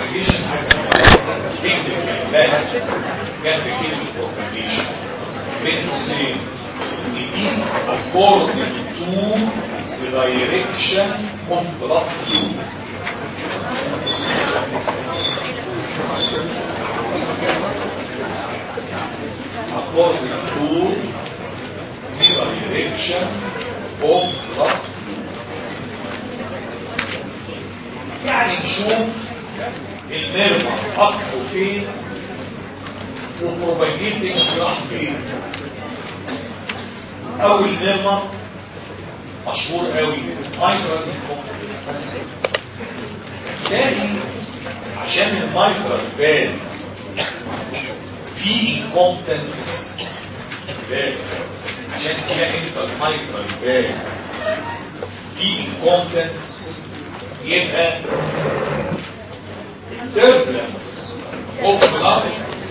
البروباجيشن حاجه اكتب جنبها جنب كلمه بروباجيشن بين قوسين يدين according to the direction of blood flow according to the direction of blood flow يعني نشوف المرمى اصله فين وبروباجيتنج راح فين اول مرمى مشهور قوي مايكرال تاني عشان المايكرال بان في انكومبتنس عشان كده انت المايكرال بان في انكومبتنس يبقى التربلنس اوف بلاد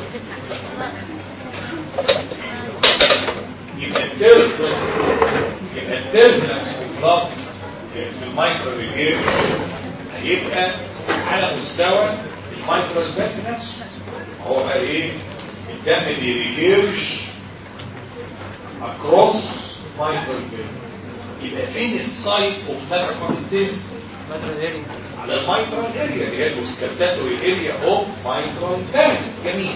يبقى التربلنس يبقى التربلنس اوف بلاد في المايكرو ريجير هيبقى على مستوى المايكرو الباك نفسه هو بقى ايه الدم اللي ريجيرش اكروس مايكرو الباك يبقى فين السايت اوف ماكسيمم انتنسيتي على المايكرو اريا اللي هي الوسكابتاتوري اريا اوف مايكرو بان جميل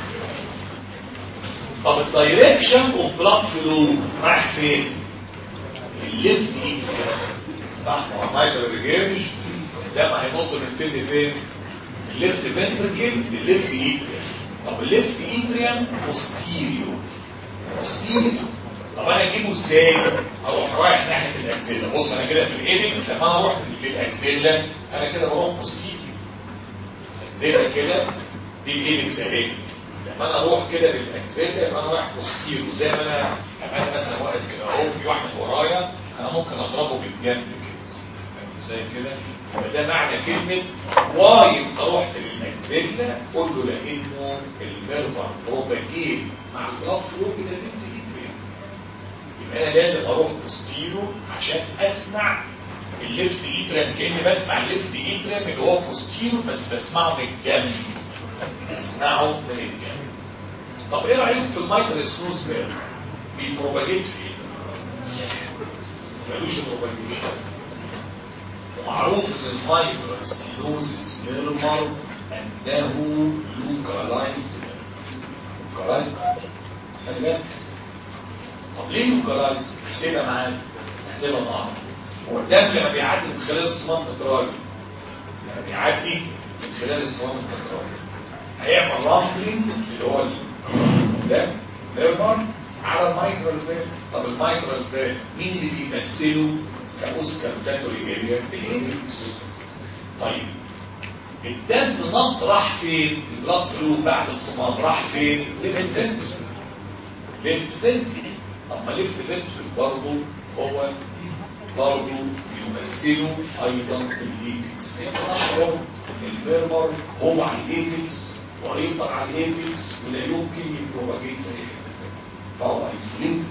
طب الدايركشن اوف بلاد فلو رايح فين الليفت ايد صح ما هو مايكرو ريجيرش ده ما هينط من فين لفين الليفت فنتركل للليفت ايد طب الليفت ايدريان بوستيريو بوستيريو طب انا اجيبه ازاي اروح رايح ناحيه الاكسيلا بص انا كده في الايدكس لما انا اروح للاكسيلا انا كده بروح بوستيريو زي كده دي الايدكس اهي لما انا اروح كده للاكسيلا يبقى انا رايح بوستيريو زي ما انا لما انا مثلا واقف كده اهو في واحد ورايا انا ممكن اضربه بالجنب كده زي كده فده معنى كلمة واي انت رحت للاكسيلا قول له لانه الميرفر بروباجيت مع البلاد فلو كده بنت يبقى انا لازم اروح بوستيرو عشان اسمع الليفت ايترام كاني بسمع الليفت ايترام اللي هو بوستيرو بس بسمعه من الجنب بسمعه من الجنب طب ايه رايكم في المايكرو سنوز بير بيبروباجيت فين ملوش بروباجيشن ومعروف ان المايكرو سنوزس ميرمر انه لوكالايزد لوكالايزد خلي بالك طب ليه لوكالايز احسبها معانا احسبها معانا هو الدم لما بيعدي من خلال الصمام التراجي لما بيعدي من خلال الصمام التراجي هيعمل رامبلينج اللي هو ده نيرمر على المايكرال فين طب المايكرال فين مين اللي بيمثله كاوسكارتاتوري اريا طيب الدم نط راح فين البلاد فلو بعد الصمام راح فين ليفت فنتري ليفت فنتري طب ما ليفت فنتري برضه هو برضه يمثله ايضا الايبكس نشعر الفيرمر هو على الايبكس وهيفضل على الايبكس ولا يمكن يبروباجيت فهو ايزوليت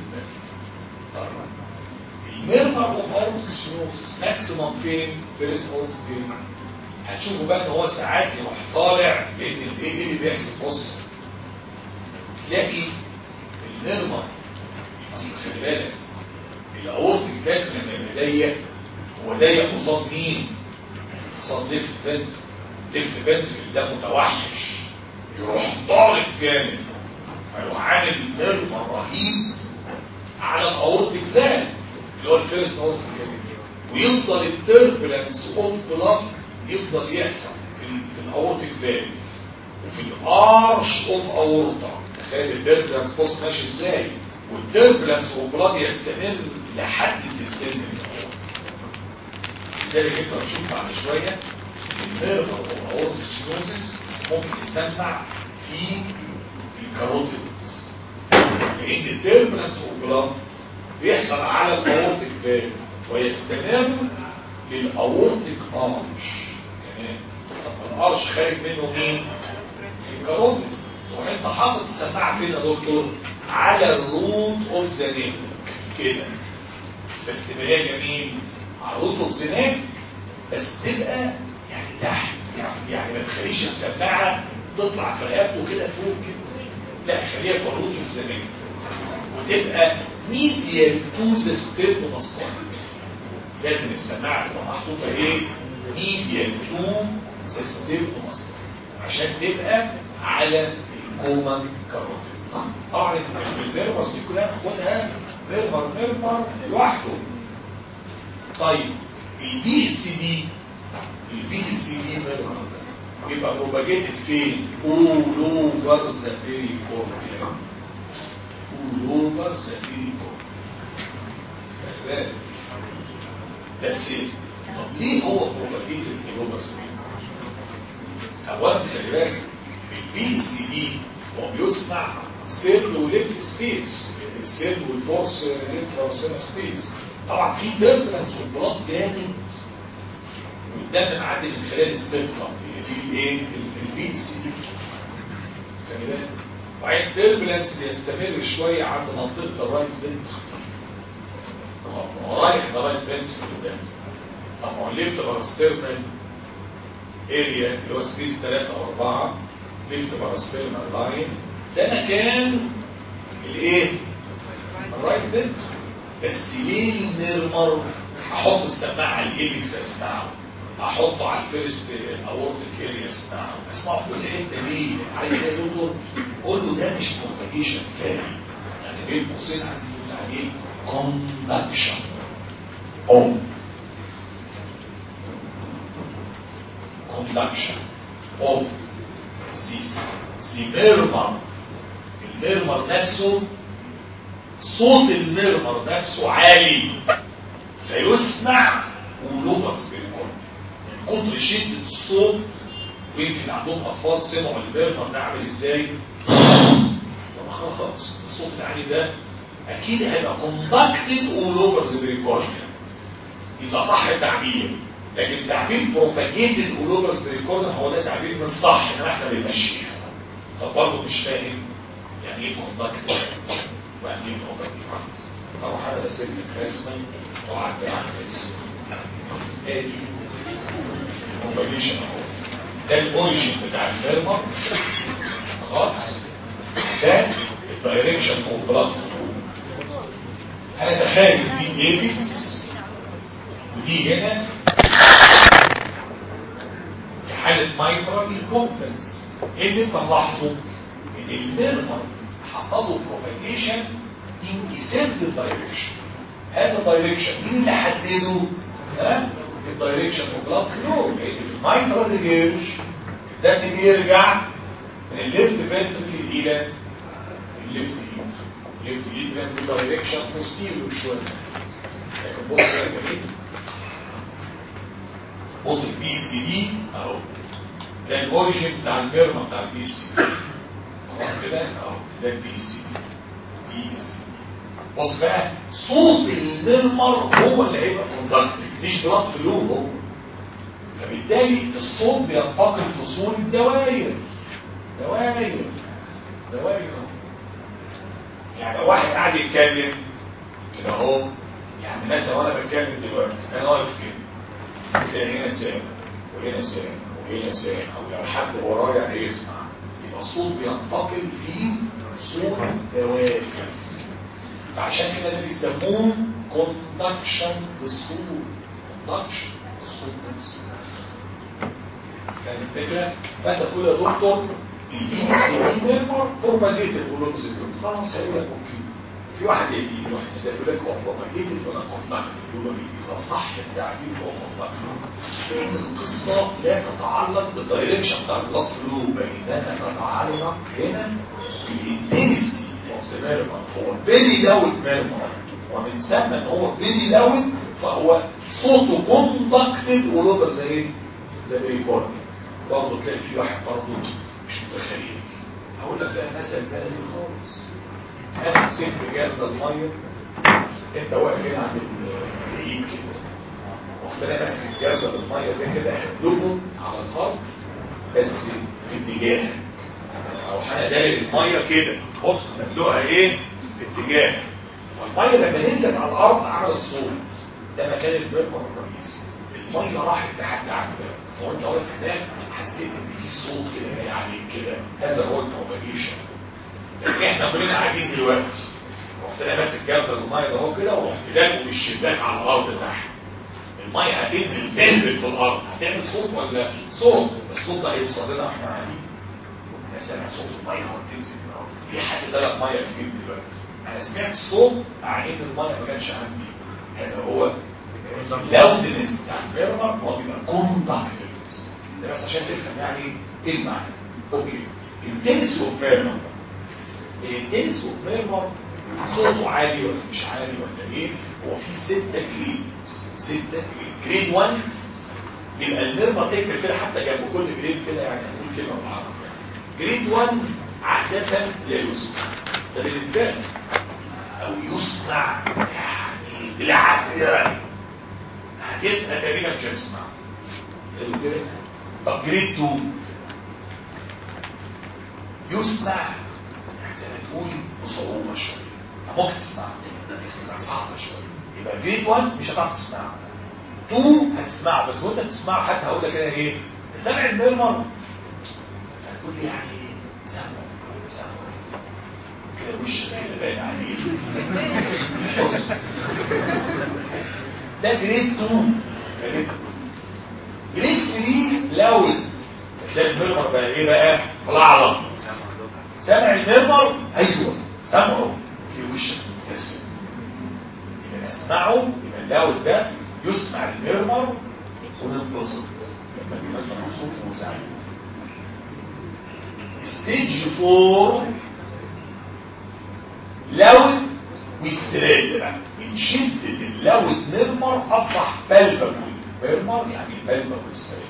الميرمر اوف اورتكس ماكسيمم فين فيرست اورتك فين هتشوفوا بقى ان هو ساعات يروح طالع لان الايه اللي بيحصل بص تلاقي الميرمر اصل خلي بالك الاورتك فات لما يبقى ضيق هو ضيق قصاد مين؟ قصاد ليفت فنت ليفت فنت ده متوحش يروح طارق جامد فيروح عامل ميرمر رهيب على الاورتك فات اللي هو الفيرست اورتك ويفضل التربلنس اوف بلاد يفضل يحصل في, في الاورتك فالف وفي الارش اوف اورتا تخيل التربلنس بص ماشي ازاي والتربلنس اوف بلاد يستمر لحد السن لذلك انت هتشوف بعد شويه النيرفر اوف اورتك سينوزس ممكن يسمع في الكاروتيد لان التربلنس اوف بلاد بيحصل على الاورتك فالف ويستمر للاورتك ارش يعني طب الارش خارج منه مين الكاروتيد وانت حاطط السماعه فين يا دكتور على الروت اوف ذا نيك كده بس تبقى جميل على الروت اوف ذا نيك بس تبقى يعني تحت يعني يعني ما تخليش السماعه تطلع في رقبته كده فوق كده لا خليها في عروضه زمان وتبقى ميديال تو ذا ستيرن لازم السماعه تبقى محطوطه ايه ميديال تو ذا ستيرن عشان تبقى على الكومن كاروتيد طبعا النيرفس دي كلها ناخدها نيرفر نيرفر لوحده طيب البي سي دي البي سي دي نيرفر يبقى بروباجيتد فين؟ all over the pericordum all over the pericordum بس طب ليه هو بروباجيتد all over the اولا خلي بالك البي سي دي هو بيصنع سيل وليفت سبيس السيل والفورس انترا سبيس طبعا في تيربلنس والبلاط جامد والدم معدي من خلال السيلفر في الايه البي سي دي خلي بالك وبعدين التيربلنس بيستمر شويه عند منطقه الرايت فنت هو رايح لرايت فنت قدام طب هو الليفت باراستيرنال اريا اللي هو سبيس 3 او 4 ليفت باراستيرنال لاين ده مكان الايه الرايت فنت بس ليه الميرمر احط السماعه على الايبكس بتاعه احطه على الفيرست اورتيك اريا بتاعه اسمعه في كل حته ليه عايز ايه يا دكتور قول له ده مش بروباجيشن تاني يعني بين قوسين عايزين نقول عليه كوندكشن او conduction of this the murmur الميرمر نفسه صوت الميرمر نفسه عالي فيسمع ولوبس بالكل من كتر شدة الصوت ويمكن عندهم أطفال سمعوا الميرمر ده عامل ازاي خلاص الصوت العالي ده أكيد هيبقى كوندكتد ولوبس بالكل إذا صح التعبير لكن تعبير بروباجيتد اولوفرز ريكورد هو ده تعبير مش صح ان احنا بنمشيها طب برضه مش فاهم يعني ايه كوندكت ويعني ايه كوندكت اروح انا ارسل لك رسمه واعدي على الرسم ادي كومبينيشن اهو ده الاوريجن بتاع الفيرما خلاص ده الدايركشن اوف بلاد انا تخيل دي ايبكس ودي هنا في حالة مايترال الكونفرنس ايه اللي انت لاحظه ان الميرمر حصل له بروباجيشن ان ديسنت دايركشن هذا الدايركشن مين اللي حدده ها الدايركشن اوف بلاد فلو لان في المايترال ريجيرش الدم بيرجع من الليفت فنتركل الى الليفت ايد الليفت ايد فنتركل دايركشن بوستيريور شويه لكن بص يا جميل بص البي سي دي اهو ده الاوريجن بتاع الميرما بتاع البي سي دي خلاص كده اهو ده البي سي دي بي سي بص بقى صوت الميرمر هو اللي هيبقى كوندكتيف مش بلاد فلو هو فبالتالي الصوت بينتقل في صورة دوائر دوائر دوائر يعني لو واحد قاعد يتكلم كده اهو يعني مثلا وانا بتكلم دلوقتي انا واقف كده تلاقي هنا سام وهنا سام وهنا سام او لو حد ورايا هيسمع يبقى الصوت بينتقل في صورة دوائر فعشان كده اللي بيسموه كوندكشن بالصوت كوندكشن بالصوت نفسه كان الفكرة فانت تقول يا دكتور الفيمر فورماليتد ولوكس خلاص هيقول لك اوكي في واحد يجي يروح يسأل لك هو فورماليتد ولا كوندكتد يقول لك اذا صح التعبير هو كوندكتد لان القصة لا تتعلق بالدايركشن بتاع البلاد فلو بينما تتعلق هنا بالانتنسيتي ميرمر هو فيري لاود ميرمر ومن ثم ان هو فيري لاود فهو صوته كوندكتد ولوبر زي ايه؟ زي الريكوردنج برضه تلاقي في واحد برضه مش متخيل هقول لك لا مثل بلدي خالص انا مسكت جلد الميه انت واقف هنا عند العيد كده رحت انا ماسك جلد الميه ده كده هدلقه على الارض بس في اتجاه او انا داير الميه كده بص مدلوقها ايه في اتجاه والميه لما نزلت على الارض عملت صوت ده مكان البرمر الرئيسي الميه راحت لحد عندها وانت واقف هناك حسيت ان في صوت كده جاي عليك كده هذا هو البروباجيشن لكن احنا كلنا قاعدين دلوقتي رحت انا ماسك جردل الميه ده اهو كده ورحت داخل بالشباك على الارض تحت الميه هتنزل تنزل في الارض هتعمل صوت ولا صوت الصوت ده هيوصل لنا احنا قاعدين يا سامع صوت الميه وهي بتنزل في الارض في حد ضرب ميه كتير دلوقتي انا سمعت صوت عن ان الميه ما كانش عندي هذا هو اللودنس بتاع البيرمر هو بيبقى كونتاكت ده بس عشان تفهم يعني ايه المعنى اوكي التنس اوف ميرمر التنس اوف ميرمر صوته عالي ولا مش عالي ولا ايه هو في ستة جريد ستة جريد جريد 1 يبقى الميرمر تكتب كده حتى جنب كل جريد كده يعني نقول كلمه بالعربي جريد 1 عادة لا يسمع ده بالنسبة لي او يسمع يعني بالعافية هتبقى تقريبا مش هتسمع طب جريد 2 يسمع زي ما تقول بصعوبة شوية ممكن تسمع بس صعبة شوية يبقى جريد 1 مش هتعرف تسمع 2 هتسمعه بس وانت بتسمعه حتى هقول لك كده ايه سامع الميرمر هتقول لي يعني سامع سامع كده وش كده باين عليه ده جريد 2 جريد 3 لو تلاقي الميرمر بقى ايه بقى ملعلم سامع الميرمر ايوه سامعه في وشك مبتسم يبقى اسمعه يبقى اللاود ده يسمع الميرمر ونتبسط لما بيبقى مبسوط ومزعج ستيج 4 لاود والسراد بقى من شدة اللاود ميرمر اصبح بلبل ميرمر يعني بلبل والسراد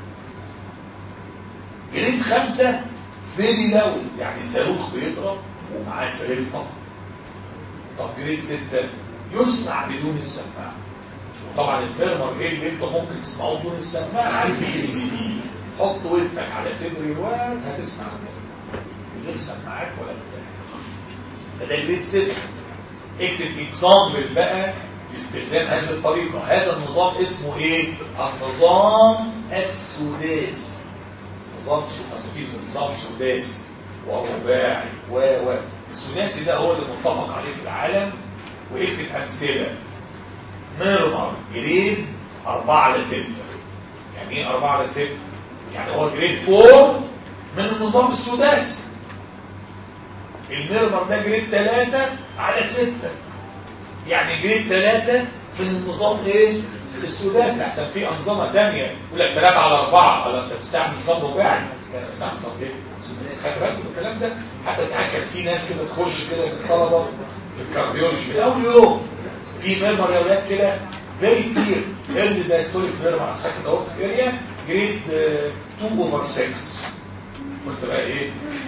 جريد خمسة فيري لاود يعني صاروخ بيضرب ومعاه سرير فقط طب جريد ستة يسمع بدون السماعة طبعا الميرمر ايه اللي انت ممكن تسمعه بدون السماعة البي اس دي حط ودنك على صدر الواد هتسمع من غير سماعات ولا بتاع ده جريد ستة اكتب اكزامبل بقى باستخدام هذه الطريقة هذا النظام اسمه ايه النظام السداسي نظام سداسي نظام سداسي ورباعي و و الثلاثي ده هو اللي متفق عليه في العالم واكتب امثله ميرمر جريد 4 على 6 يعني ايه 4 على 6 يعني هو جريد 4 من النظام السداسي الميرمر ده جريد 3 على 6 يعني جريد 3 من النظام ايه السداسي احسن في انظمه ثانيه يقول لك 3 على 4 ولا انت بتستعمل نظام رباعي كان بتستعمل نظام ايه خد بالك من الكلام ده حتى ساعات كان في ناس كده تخش كده الطلبه في الكارديولوجي من اول يوم في ميمور يا ولاد كده فيري كتير اللي ده ستوري في ميمور على سكند اورت اريا جريد 2 اوفر 6 قلت بقى ايه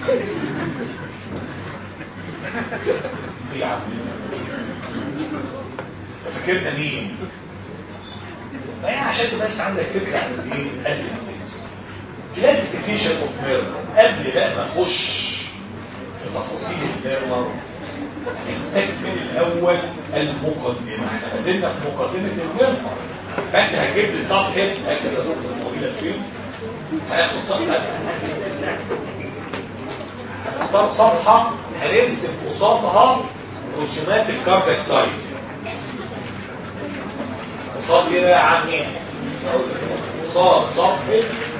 ايه يا عم فاكرنا مين فهي عشان تبقى بس عندك فكره عن الايه قلب كلاسيفيكيشن اوف ميرمر قبل بقى ما اخش في تفاصيل الميرمر نستكمل الاول المقدمه احنا ما زلنا في مقدمه الميرمر فانت هتجيب لي صفحه اكد يا دكتور موجوده فين هناخد صفحه هنختار صفحه هنرسم قصادها رسومات الكاردياك سايت قصاد ايه بقى يا عمي قصاد صفحه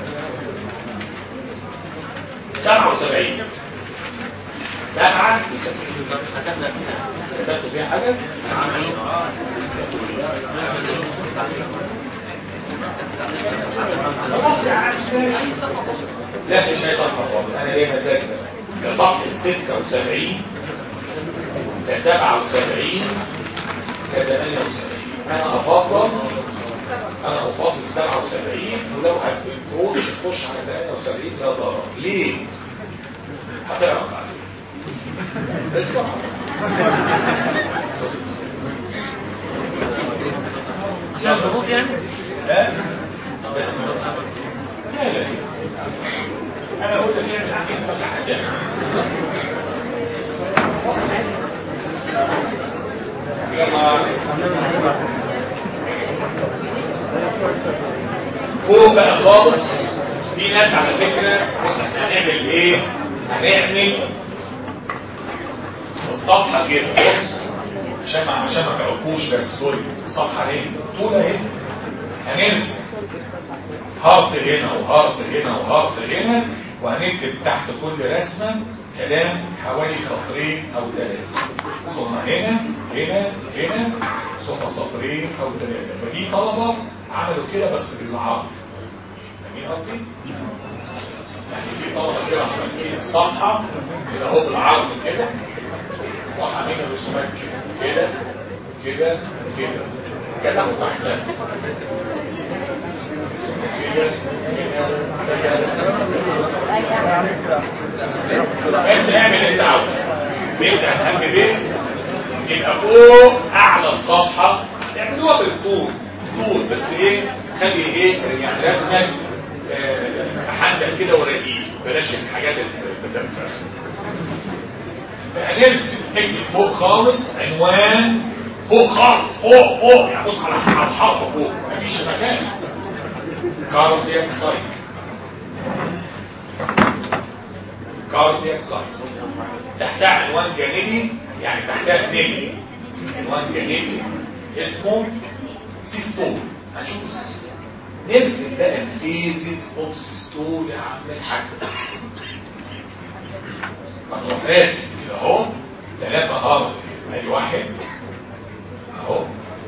77 سبعة كتبت فيها حاجة لا مش هي صفحة خالص انا ليه مزاج ده صفحة 76 ده 77 ده 78 انا افضل انا افضل 77 ولو هتكون تخش على 78 لا ضرر ليه هتعرف عليه مظبوط يعني لا بس لا لا انا اقول لك يعني عندي ولا حاجه يلا فوق بقى خالص في ناس على فكرة بص احنا هنعمل ايه هنعمل الصفحة كده بص عشان ما عشان ما تعرفوش بس سوري الصفحة ايه طول اهي هنرسم هارت هنا وهارت هنا وهارت هنا وهنكتب تحت كل رسمة كلام حوالي سطرين او ثلاثة ثم هنا هنا هنا ثم سطرين او ثلاثة ففي طلبة عملوا كده بس بالعرض فاهمين قصدي؟ يعني في طلبة كده ماسكين الصفحة كده اهو بالعرض كده وعاملين الرسومات كده كده كده كده كده وتحتها كده انت اعمل اللي انت عاوزه بيبدا اهم بيه يبقى فوق اعلى الصفحه اعملوها بالطول طول بس ايه خلي ايه يعني رسمك محدد كده ورقيق بلاش الحاجات المتدفره فهنرسم نكتب فوق خالص عنوان فوق خالص فوق فوق يعني بص على على الحرف فوق مفيش مكان كاردياك سايت كاردياك سايت تحتها عنوان جانبي يعني تحتها اثنين عنوان جانبي اسمه سيستول هنشوف السيستول نرسم بقى الفيزيس اوف سيستول يا عم الحاج هنروح راسم كده اهو ثلاثة هارد ادي واحد اهو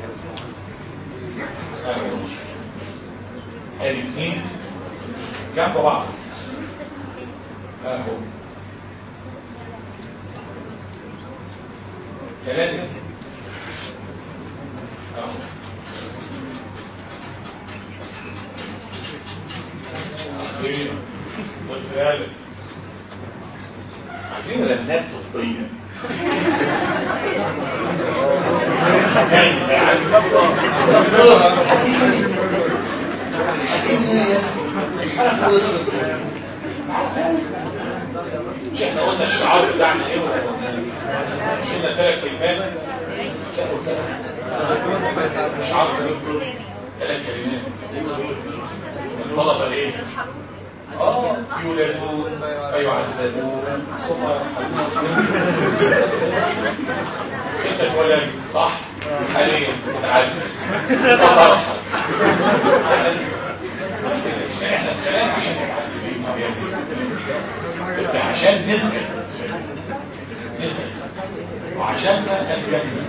ادي اثنين جنب بعض اهو ثلاثة اهو ايه قلت هذا عايزين رنات طبية مش احنا قلنا الشعار بتاعنا ايه شلنا ثلاث كلمات شعار ثلاث كلمات الطلبة ايه اه يولدون فيعذبون ثم انت اتولد صح حاليا متعذب فطرحك احنا الكلام عشان المحاسبين ما بيحسبوا بس عشان نسكت نسكت وعشان الجنة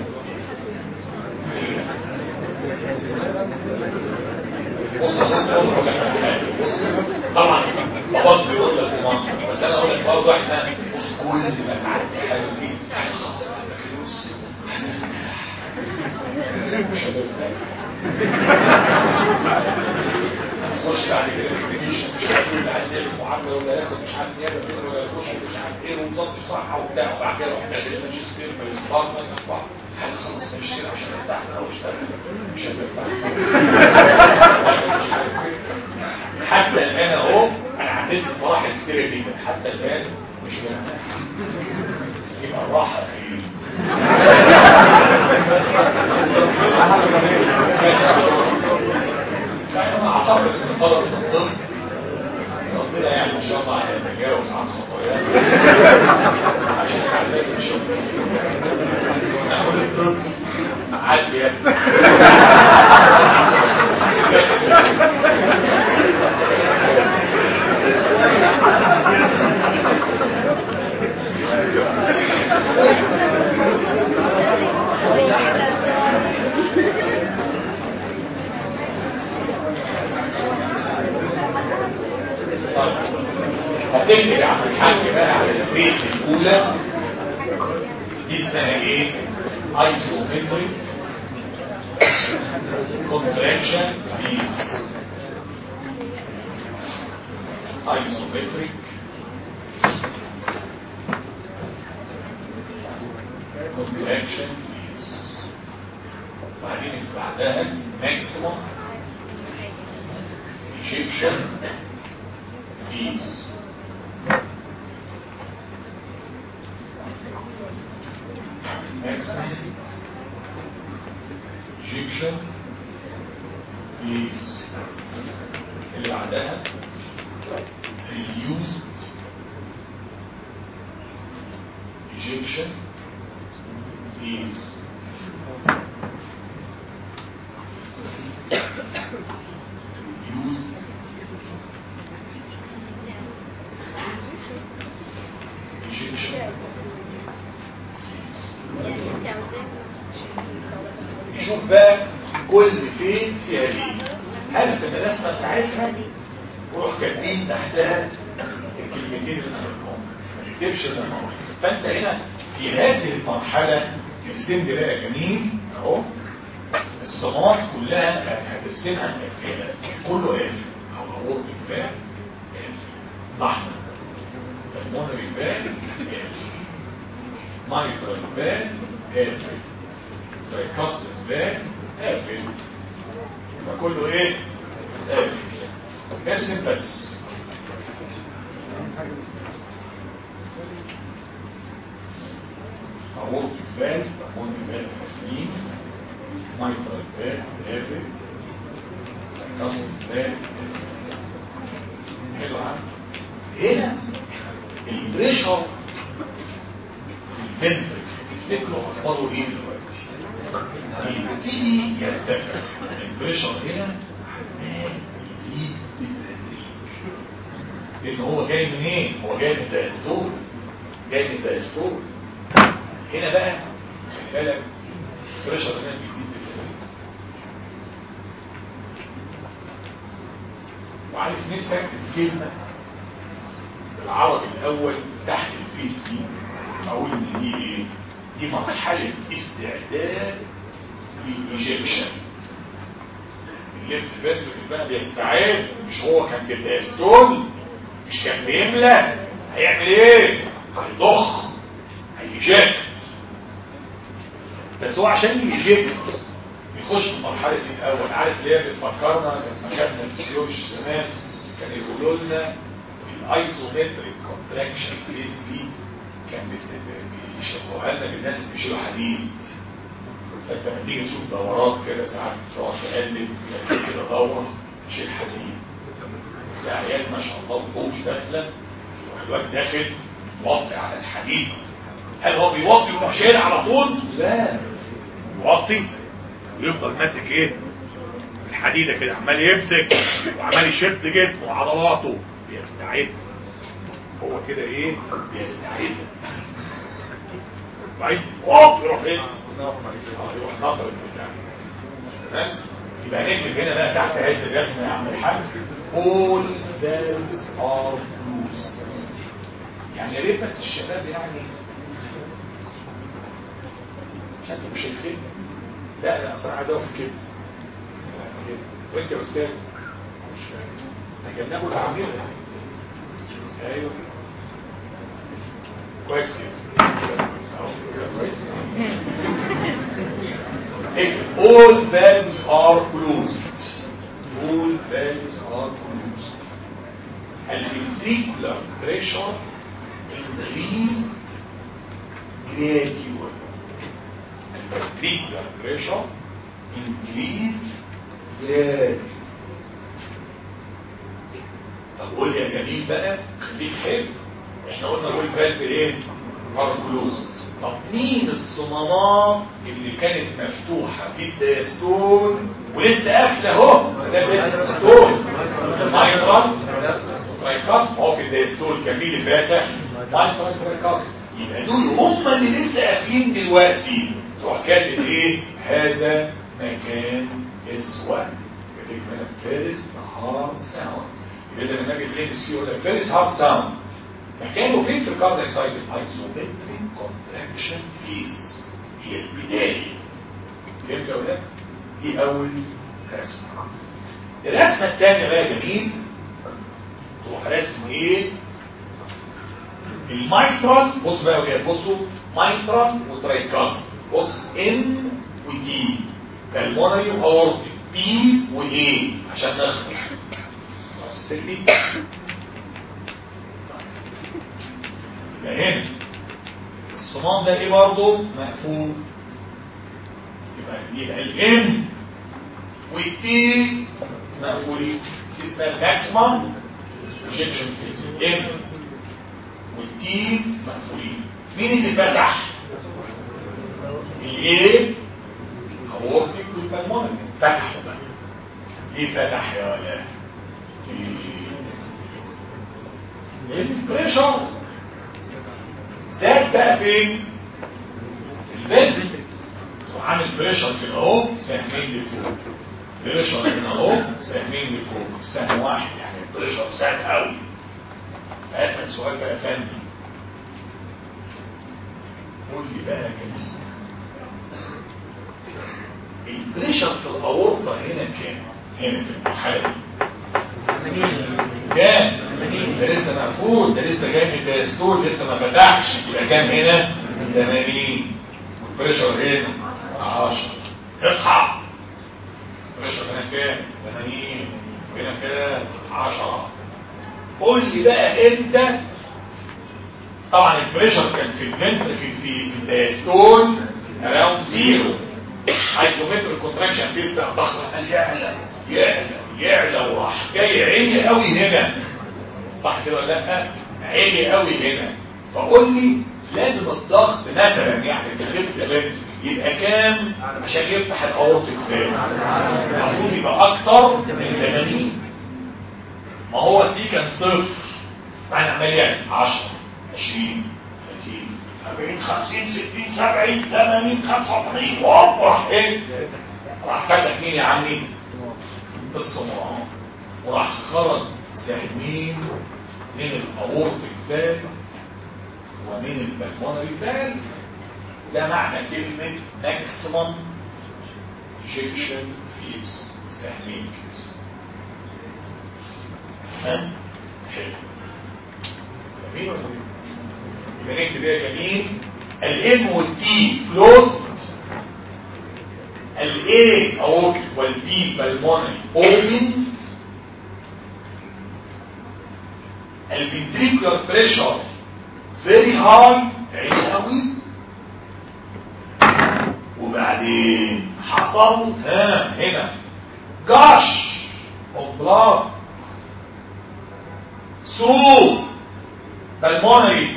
بص طبعا باباك بيقول لك منطق بس انا اقول لك برضه احنا كل ما تعدي حاجه فيه عايز خلاص فلوس عايز مش خش بعد كده مش مش عارف اللي عايز يعمل معامله ولا ياخد مش عارف يعمل كده ولا يخش مش عارف ايه ونظام الصحه وبتاع وبعد كده يروح نازل ماجستير في الاسبوع عايز خلاص مش كده عشان ارتاح او اشتغل مش هترتاح حتى الان اهو انا عديت مراحل كتيره جدا حتى الان مش مرتاح يبقى الراحه في يعني انا اعتقد ان طلبه الطب ربنا يعني ان شاء الله هيتجاوز عن خطاياه عشان عذاب الشغل نقول الطب عدي يا هتنجل عم الحاج بقى على الفيس الاولى دي اسمها ايه ايزومتريك contraction fees isometric contraction fees وبعدين بعدها maximum ejection fees maximum ejection fees بعدها reduced ejection is reduced ejection نشوف بقى كل فين فيها ايه هرسم الرسمه بتاعتها وروح كاتبين تحتها الكلمتين اللي هنقولهم ما تكتبش اللي انا هقوله. فانت هنا في هذه المرحله السن ده بقى جميل اهو الصمات كلها هترسمها مقفله كله قافل او اورد الباب قافل احمر المونر الباب قافل مايترال الباب قافل كاست الباب قافل يبقى كله ايه قافل ارسم بس اورد الباب مونر الباب قافلين مايترال الباب قافل كاست الباب حلو ها هنا البريشر في الفنترك تفتكروا اخباره ايه دلوقتي يبتدي يرتفع البريشر هنا عمال يزيد بالتدريج لان هو جاي من ايه هو جاي من الدايستول جاي من الدايستول هنا بقى خلي بالك البريشر هنا بيزيد بالتدريج وعارف نفسي اكتب كلمه بالعربي الاول تحت الفيس دي اقول ان دي ايه دي مرحله استعداد للايجكشن الليفت فنتركل بقى بيستعد مش هو كان بالداستول مش كان بيملى هيعمل ايه هيضخ هيجكت بس هو عشان يجكت يخش في مرحله الاول عارف ليه بتفكرنا لما كنا في الفسيولوجي زمان كان يقولوا لنا الايزومتريك كونتراكشن فيز دي كان بيشرحوها لنا للناس اللي بيشيلوا حديد فانت لما تيجي تشوف دورات كده ساعات تقعد تقلب تلاقي كده دوره تشيل حديد تلاقي عيال ما شاء الله وحوش داخله والواد داخل موطي على الحديد هل هو بيوطي ويروح شايل على طول؟ لا يوطي ويفضل ماسك ايه؟ الحديده كده عمال يمسك وعمال يشد جسمه وعضلاته بيستعد هو كده ايه بيستعد بعيد اوب يروح ايه يروح نظر البتاع تمام يبقى نكتب هنا بقى تحت عد الرسم يا عم الحاج all valves are loose يعني يا ريت بس الشباب يعني عشان انتوا مش شايفين لا لا اصل عايز اقف كده وانت يا استاذ تجنبوا العميل ايوه كويس كده all valves are closed all valves are closed الventricular pressure increased gradually الventricular pressure increased gradually طب قول يا جميل بقى خليك حلو احنا قلنا قول فالف ايه اركلوز طب مين الصمامات اللي كانت مفتوحة في الدايستول ولسه قافلة اهو ده الدايستول مايترال ترايكاس هو في الدايستول كميل فاتح مايترال ترايكاس يبقى دول هم اللي لسه قافلين دلوقتي تروح كاتب ايه هذا مكان اسود كاتب هنا فارس نهار ساوند إذا لما اجي تلبس فيه يقول لك فيرست هاف ساوند مكانه فين في الكاردياك سايكل ايزومتريك كونتراكشن فيز هي البدايه فهمت يا ولاد دي اول رسمه الرسمه الثانيه بقى جميل تروح رسم ايه المايترال بص بقى يا ولاد بصوا مايترال وترايكاس بص ان ودي بالمونري واورتي بي وايه عشان نخلص سلبي يبقى هنا الصمام ده ايه برضه مقفول يبقى يبقى الام والتي مقفولين دي اسمها الماكسيمم ايجكشن فيز ام والتي مقفولين مين اللي فتح الايه اورتيك والبلمونري فتحوا بقى ليه فتح يا ولا البريشر زاد بقى فين البنت وعامل بريشر كده اهو سهمين لفوق بريشر هنا اهو سهمين لفوق سهم واحد يعني البريشر زاد قوي هذا السؤال بقى فني قول لي بقى كده البريشر في الاورطه هنا كام هنا في المرحله دي كام ده لسه مقفول ده لسه جاي من الدايستول لسه ما فتحش يبقى كام هنا 80 والبريشر هنا 10 اصحى البريشر هنا كام 80 وهنا كام 10 قول لي بقى انت طبعا البريشر كان في الفنتركل في الدايستول اراوند زيرو ايزومتر كونتراكشن فيز ده ضخم قال يعلى يعلى يعلى وراح جاي عالي قوي هنا صح كده ولا لا عالي قوي هنا فقول لي لازم الضغط مثلا يعني في الخفه بنت يبقى كام عشان يفتح الاورطيك فين المفروض يبقى اكتر من 80 ما هو دي كان صفر معنى عمال يعني 10 20 30 40 50 60 70 80 85 هوب راح ايه راح فتح مين يا عمي الصمام وراح خرج سهمين من الاورطيك فال ومن البلمونري فال ده معنى كلمة maximum ejection fees سهمين كده ها حلو جميل ولا يبقى نكتب ايه يا جميل الام والتي كلوز الاي اورك والبي بالمونري اوبن الفنتريكولار بريشر فيري هاي عالي قوي وبعدين حصل ها هنا جاش اوف بلاد ثرو بالمونري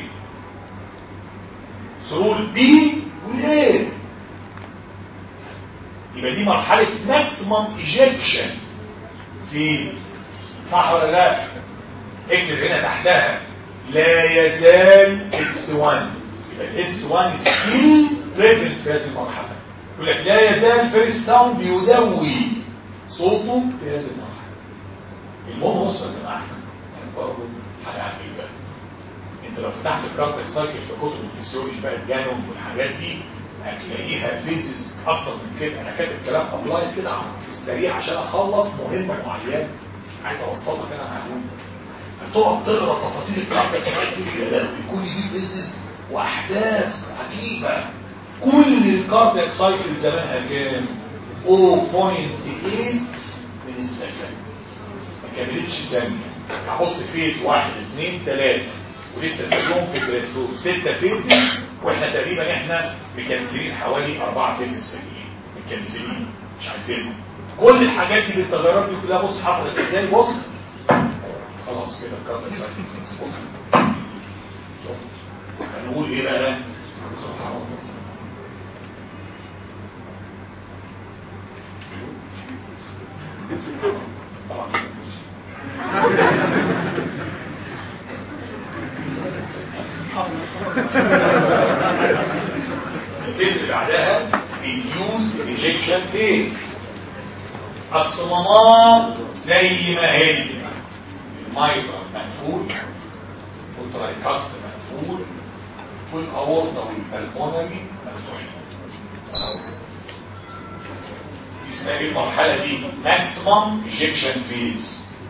ثرو البي والايه يبقى دي مرحله ماكسيمم ايجكشن في صح ولا لا اكتب هنا تحتها لا يزال اس 1 يبقى الاس 1 ستيل بريزنت في هذه المرحله يقول لك لا يزال فيرست ساوند بيدوي صوته في هذه المرحله المهم وصل يا جماعه برضه حاجه عجيبه انت لو فتحت الكارتك سايكل في كتب الفسيولوجي بقى الجانوم والحاجات دي هتلاقيها فيزيس اكتر من كده انا كاتب كلام ابلاين كده في السريع عشان اخلص مهمه معينه عايز اوصلك انا هقول هتقعد تقرا تفاصيل الكارتك سايكل يا لهوي كل دي فيزيس واحداث عجيبه كل الكارتك سايكل زمانها كام 0.8 من السكند ما كملتش ثانيه هبص فيز واحد اثنين ثلاثه ولسه اليوم في الجراسور ستة فيزز واحنا تقريبا احنا مكنسلين حوالي اربعة فيزز ثانيين مكنسلين مش عايزينهم كل الحاجات دي بالتغيرات دي كلها بص حصلت ازاي بص خلاص كده الكارت سايكل هنقول ايه بقى سبحان الله الفيز اللي بعدها reduced ejection phase الصمامات زي ما هي المايتر مقفول والترايكاست مقفول والاورطه والبلمونري مفتوحين اسمها ايه المرحله دي maximum ejection phase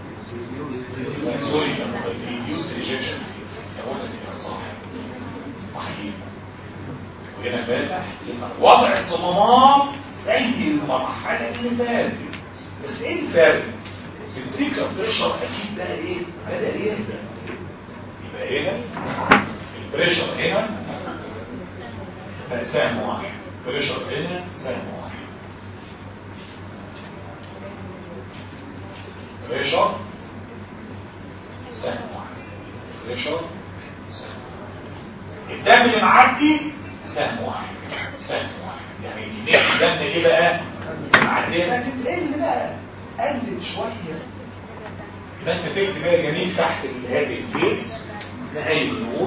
سوري reduced ejection phase يقول لك يا صاحب صحيح وهنا فاتح وضع الصمامات زي المرحله اللي فاتت بس ايه الفرق الفكره بريشر اكيد بقى ايه بدا يهدى يبقى هنا البريشر هنا بقى سهم واحد بريشر هنا سهم واحد بريشر سهم واحد بريشر سهم الدم اللي معدي سهم واحد سهم واحد يعني كمية الدم ايه بقى معدية لكن تقل بقى قلت شوية يبقى انت تكتب بقى جميل تحت هذه الفيس نهاية نقول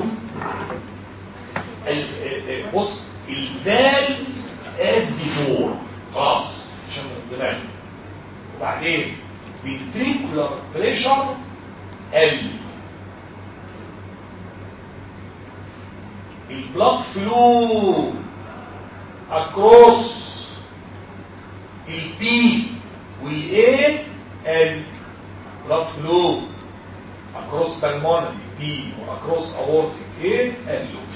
بص الدال as before خلاص عشان الدماغ وبعدين ventricular pressure قل البلاد فلو across البي والاي قل blood flow across pulmonary B واكروس aortic A قالوا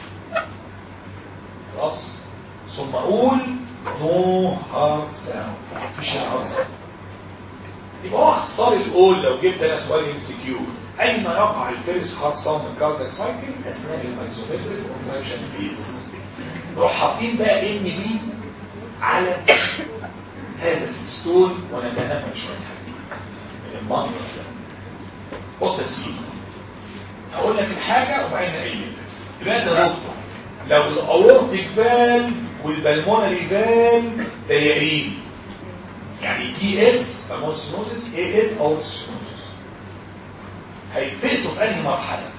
خلاص ثم اقول نو هارد ساوند مفيش هارد ساوند يبقى هو اختصار الاول لو جبت انا سؤال ام سي كيو اين يقع الفيرس هارد ساوند كاردياك سايكل اثناء الايزومتريك كونتراكشن فيز نروح حاطين بقى ان بي على هذا الستون ونتنمى شويه من المنظر ده بص يا سيدي هقول لك الحاجه وبعدين اقيد يبقى ده دكتور لو الاورتيك فال والبلمونري فال ضيقين يعني دي اس بالمونسينوزس اي اس او سينوزس هيتفقسوا في انهي مرحله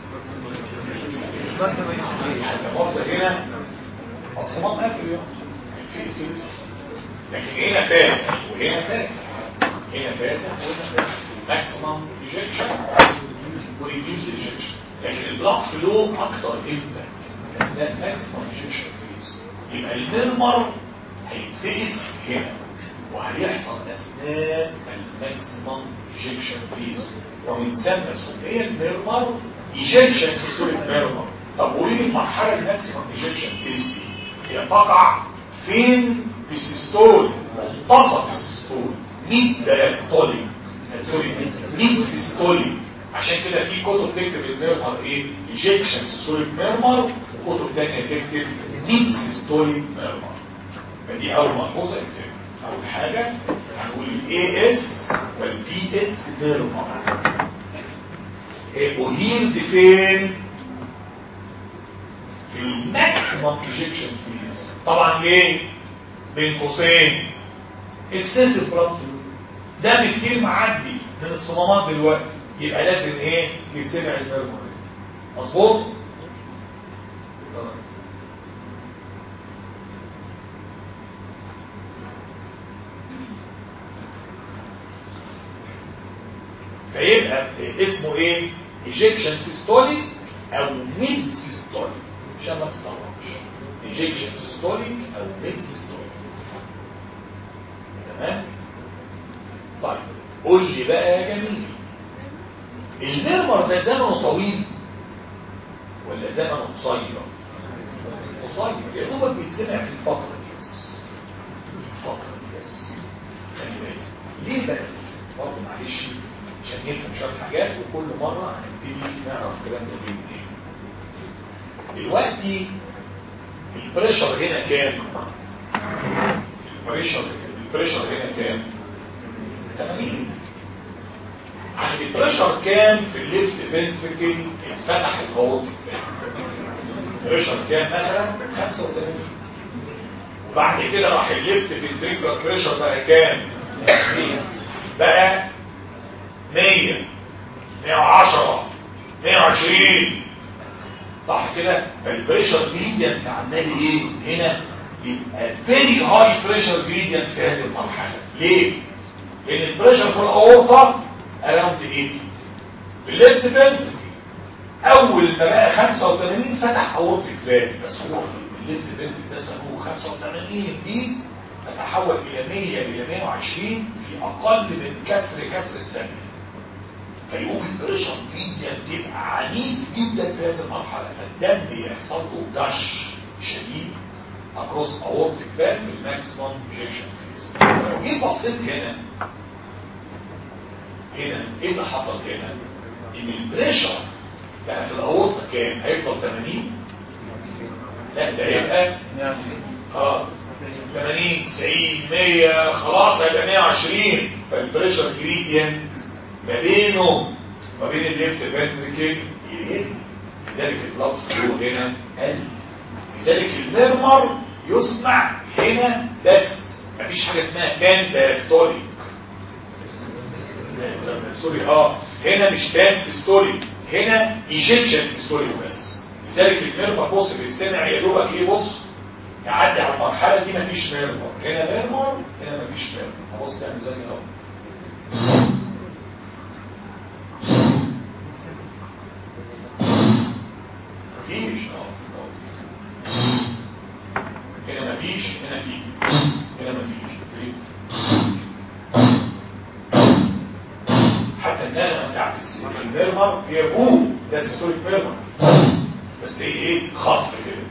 المؤاخذه هنا اصل ما قافل يوم هيتفقسوا لسه لكن هنا فاتح وهنا فاتح هنا فاتح وهنا فاتح ماكسيمم ايجكشن وريديوس ايجكشن لكن البلاك فلو اكتر امتى اثناء ماكسيمم ايجكشن فيز يبقى المرمر هيتفقس هنا وهيحصل اثناء الماكسيمم ايجكشن فيز ومن ثم سمي المرمر ايجكشن سيستوليك ميرمر طب قولي لي المرحله الماكسيمم ايجكشن فيز دي هي تقع فين في السيستول منتصف السيستول ميد دايستوليك سوري ميد سيستوليك عشان كده في كتب تكتب الميرمر ايه ايجكشن سيستوليك ميرمر وكتب ثانيه تكتب ميد سيستوليك ميرمر فدي اول ملحوظه اكتب اول حاجه هنقول الاي اس والبي اس ميرمر وهيلد فين في الماكسيمم ايجكشن فيز طبعا ليه بين قوسين اكسسيف بلاد دم كتير معدي من الصمامات دلوقتي يبقى لازم ايه يسمع المرمر مظبوط فيبقى اسمه ايه ايجكشن سيستوليك او ميد سيستوليك عشان ما تستغربش ايجكشن سيستوليك او ميد سيستوليك تمام طيب قول لي بقى يا جميل المرمر ده زمنه طويل ولا زمنه قصير قصير يا دوبك بيتسمع في الفتره دي بس الفتره دي بس خلي بالك ليه بقى برضه معلش عشان نفهم شويه حاجات وكل مره هنبتدي نعرف الكلام ده ليه منين دلوقتي البريشر هنا كام البريشر البريشر هنا كام 80 عشان البريشر كام في الليفت فنتركل اتفتح الهورت البريشر كام مثلا 85 وبعد كده راح الليفت فنتركل بريشر بقى كام 20 بقى 100 110 120 صح كده فالبريشر جريدينت عمال ايه هنا يبقى فيري هاي بريشر جريدينت في هذه المرحله ليه لان البريشر في الاورطه اراوند 80 في الليفت فنتركل اول ما بقى 85 فتح اورتيك فالف بس هو في الليفت فنتركل ده سموه 85 دي تتحول الى 100 الى 120 في اقل من كسر كسر الثانيه فيقوم البريشر جدا تبقى عنيف جدا في هذه المرحله فالدم بيحصل له دش شديد اكروس اورتيك فالف الماكسيمم ايجكشن فيز لو جيت بصيت هنا هنا ايه اللي حصل هنا ان البريشر بقى في الاورطه كام هيفضل 80 لا ده هيبقى اه 80 90 100 خلاص هيبقى 120 فالبريشر جريدينت ما بينه وما بين الليفت فنتريكل يقل لذلك البلاد فلو هنا قل لذلك المرمر يسمع هنا بس مفيش حاجه اسمها كان باستوليك سوري اه هنا مش بان سيستولي هنا ايجيبشن سيستولي بس لذلك المرمر بص بيتسمع يا دوبك ايه بص يعدي على المرحله دي مفيش مرمر هنا مرمر هنا مفيش مرمر خلاص تعمل زي الاول مفيش اه هنا مفيش هنا في هنا مفيش حتى النغمه بتاعت الميرمر هي فوق ده سيستوليك ميرمر بس هي ايه خطف كده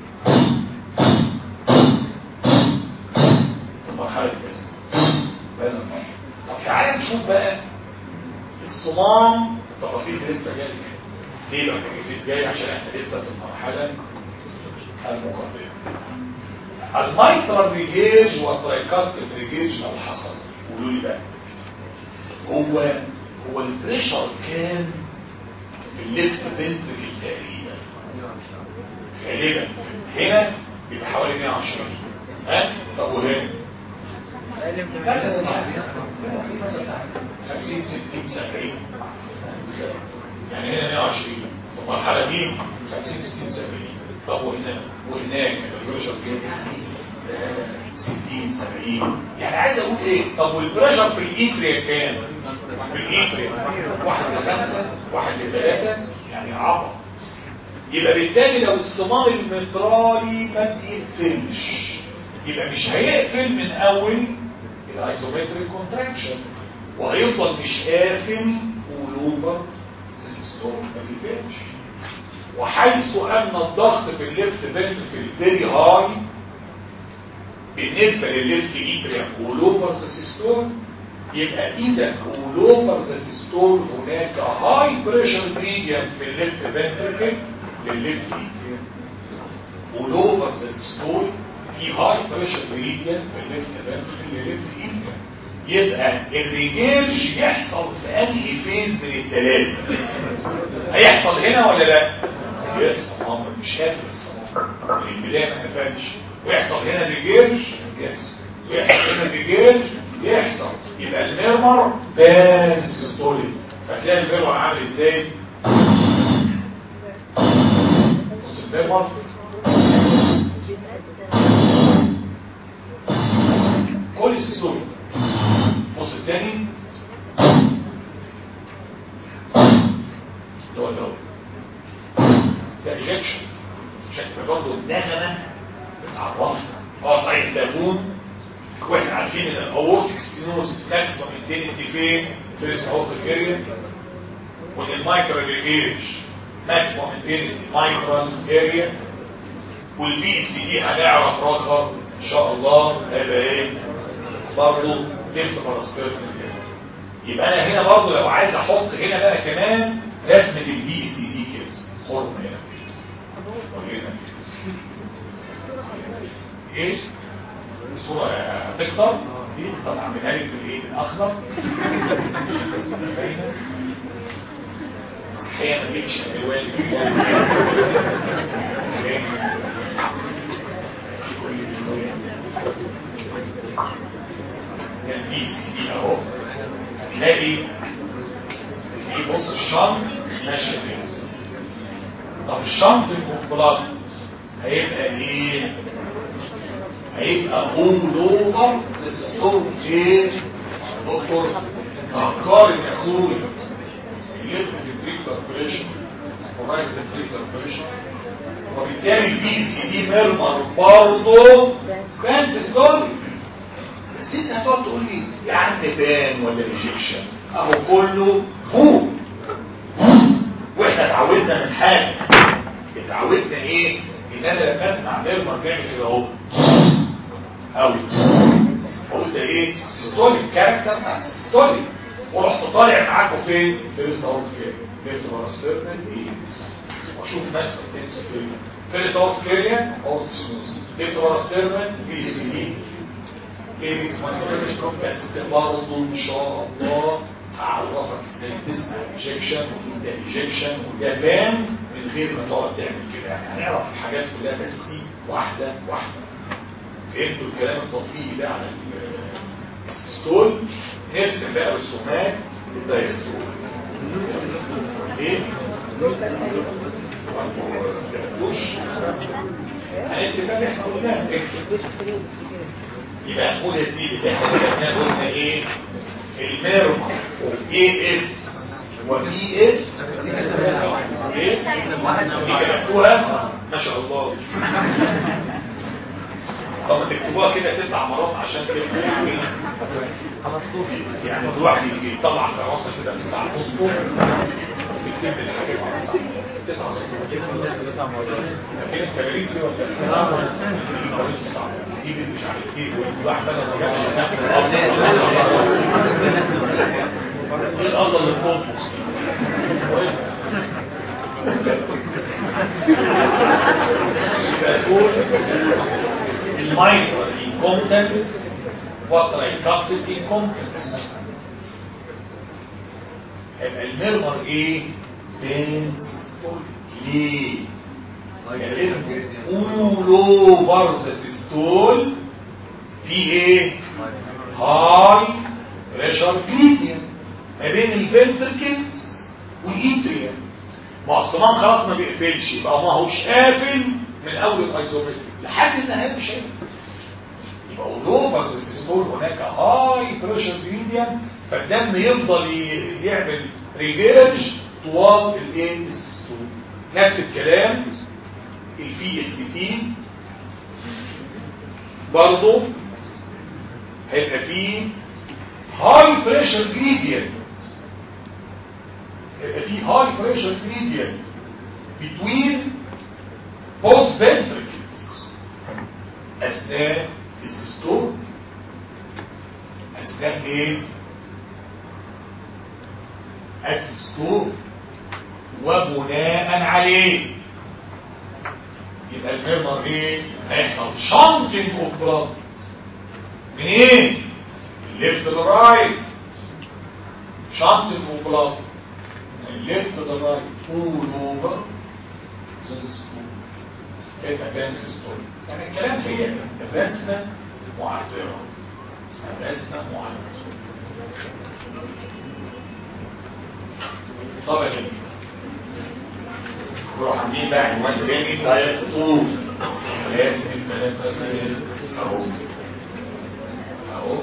في المرحله الجايه لازم طب تعالى نشوف بقى الصمام التفاصيل دي لسه جايه ليه بقى التفاصيل جايه عشان احنا لسه في المرحله المقدمه المايترال ريجيج والترايكاستيك ريجيج لو حصل قولوا لي بقى هو هو البريشر كام في الليفت فنتريكل تقريبا غالبا هنا بيبقى حوالي 120 ها طب وهنا مثلا يعني 50 60 70 يعني هنا 120 في المرحله دي 50 60 70 طب وهنا وهناك البريشر كام 60 70 يعني عايز اقول ايه طب والبريشر في الايتريا كام في الايتريا واحد لخمسة واحد لثلاثة يعني عبر يبقى بالتالي لو الصمام المترالي ما بيقفلش يبقى مش هيقفل من اول الايزومتريك كونتراكشن وهيفضل مش قافل ولوفر سيستول ما بيقفلش وحيث ان الضغط في الليفت فنتريكل فيري هاي بالنسبه للليفت ايتريا ولوفر سيستول يبقى اذا ولوفر سيستول هناك هاي بريشر جريدينت في الليفت فنتريكل للليفت ايتريا ولوفر سيستول في هاي بريشر جريدينت في الليفت فنتريكل للليفت ايتريا يبقى الريجيرج يحصل في انهي فيز من الثلاثه هيحصل هنا ولا لا يحصل امر مش قادر الصمام البدايه ما نفعش ويحصل هنا ريجيرج يحصل ويحصل هنا ريجيرج يحصل يبقى الميرمر بان سيستولي فتلاقي الميرمر عامل ازاي بص الميرمر كل السيستولي بص التاني اللي هو الدوري ده ريجكشن شكل برضه النغمه بتعرفنا اه صحيح البالون واحنا عارفين ان الاورتيك ستينوزس ماكسيمم انتنسيتي فين في الاورتيك اريا وان المايكرو ريجيج ماكسيمم انتنسيتي مايكرو اريا والبي سي دي هنعرف رقم ان شاء الله هيبقى ايه برضه ليفت باراسكيرت يبقى انا هنا برضه لو عايز احط هنا بقى كمان رسمه البي سي دي كده خرم هنا ورينا ايه الصورة هتكتر دي طبعا عاملها لك بالايه بالاخضر هي ما جيتش الوان كان دي سي دي اهو هتلاقي في بص الشنط ماشي فين طب الشنط المقبلات هيبقى ايه هيبقى هوم لوفر ستور ايه دكتور تفكار يا اخوي الليفت فيتريكولار بريشر ورايت فيتريكولار بريشر وبالتالي البي سي دي ميرمر برضه بان ستوري بس انت هتقعد تقول لي يا عم بان ولا ريجكشن اهو كله فوق واحنا اتعودنا من حاجه اتعودنا ايه ان انا لما اسمع ميرمر بيعمل كده اهو قوي قلت ايه سيستوليك كاركتر مع سيستوليك ورحت طالع معاكم فين فيرست اوت فين ليفت ورا ستيرنال ايه واشوف نفس التنس فين فيرست اوت فيريا اوت ليفت ورا ستيرنال بي سي دي ايه بس برضه ان شاء الله اعرفك ازاي تسمع انجكشن وده انجكشن وده بان من غير ما تقعد تعمل كده يعني هنعرف الحاجات كلها بس واحده واحده فهمتوا الكلام التطبيقي ده على السيستول نرسم بقى رسومات الدايستول ايه؟ وش هنكتب بقى احنا قلناها يبقى نقول يا سيدي اللي احنا قلنا قلنا ايه الميرما اي اس وبي اس ايه كتبتوها ما شاء الله طب تكتبوها كده تسع مرات عشان تبقوا يعني يعني الواحد يجي يطلع كراسه كده تسع اسطر تكتب الحاجات على تسع تسع تسع مرات لكن الكباريس دي ولا الكباريس صعبه دي مش عارف ايه والواحد انا ما جابش ايه الافضل للقطس يقول المايكرو انكومبتنس وترايكاستد انكومبتنس يبقى الميرمر ايه؟ بنز ليه؟ اول اوفر ذا سيستول في ايه؟ هاي بريشر جريديان ما بين الفنتركلز والايتريا ما هو الصمام خلاص ما بيقفلش يبقى ما هوش قافل من اول الايزومتريك لحد النهايه مش قافل يبقى اولوفر ذا سيستول هناك هاي بريشر جريديان فالدم يفضل يعمل ريفيرج طوال الايه السيستول نفس الكلام الفي اس تي برضه هيبقى فيه هاي بريشر جريديان هيبقى فيه هاي بريشر جريديان between both ventricles اثناء السيستول اثناء ايه السيستول وبناء عليه يبقى الميرمر ايه هيحصل شانتنج اوف بلاد منين الليفت للرايت شانتنج اوف بلاد من الليفت للرايت فول اوفر كده كان سيستول يعني الكلام هي الرسمه معبره الرسمه معبره طبعا نروح عاملين بقى عنوان تاني دايت طول لازم الثلاثة اهو اهو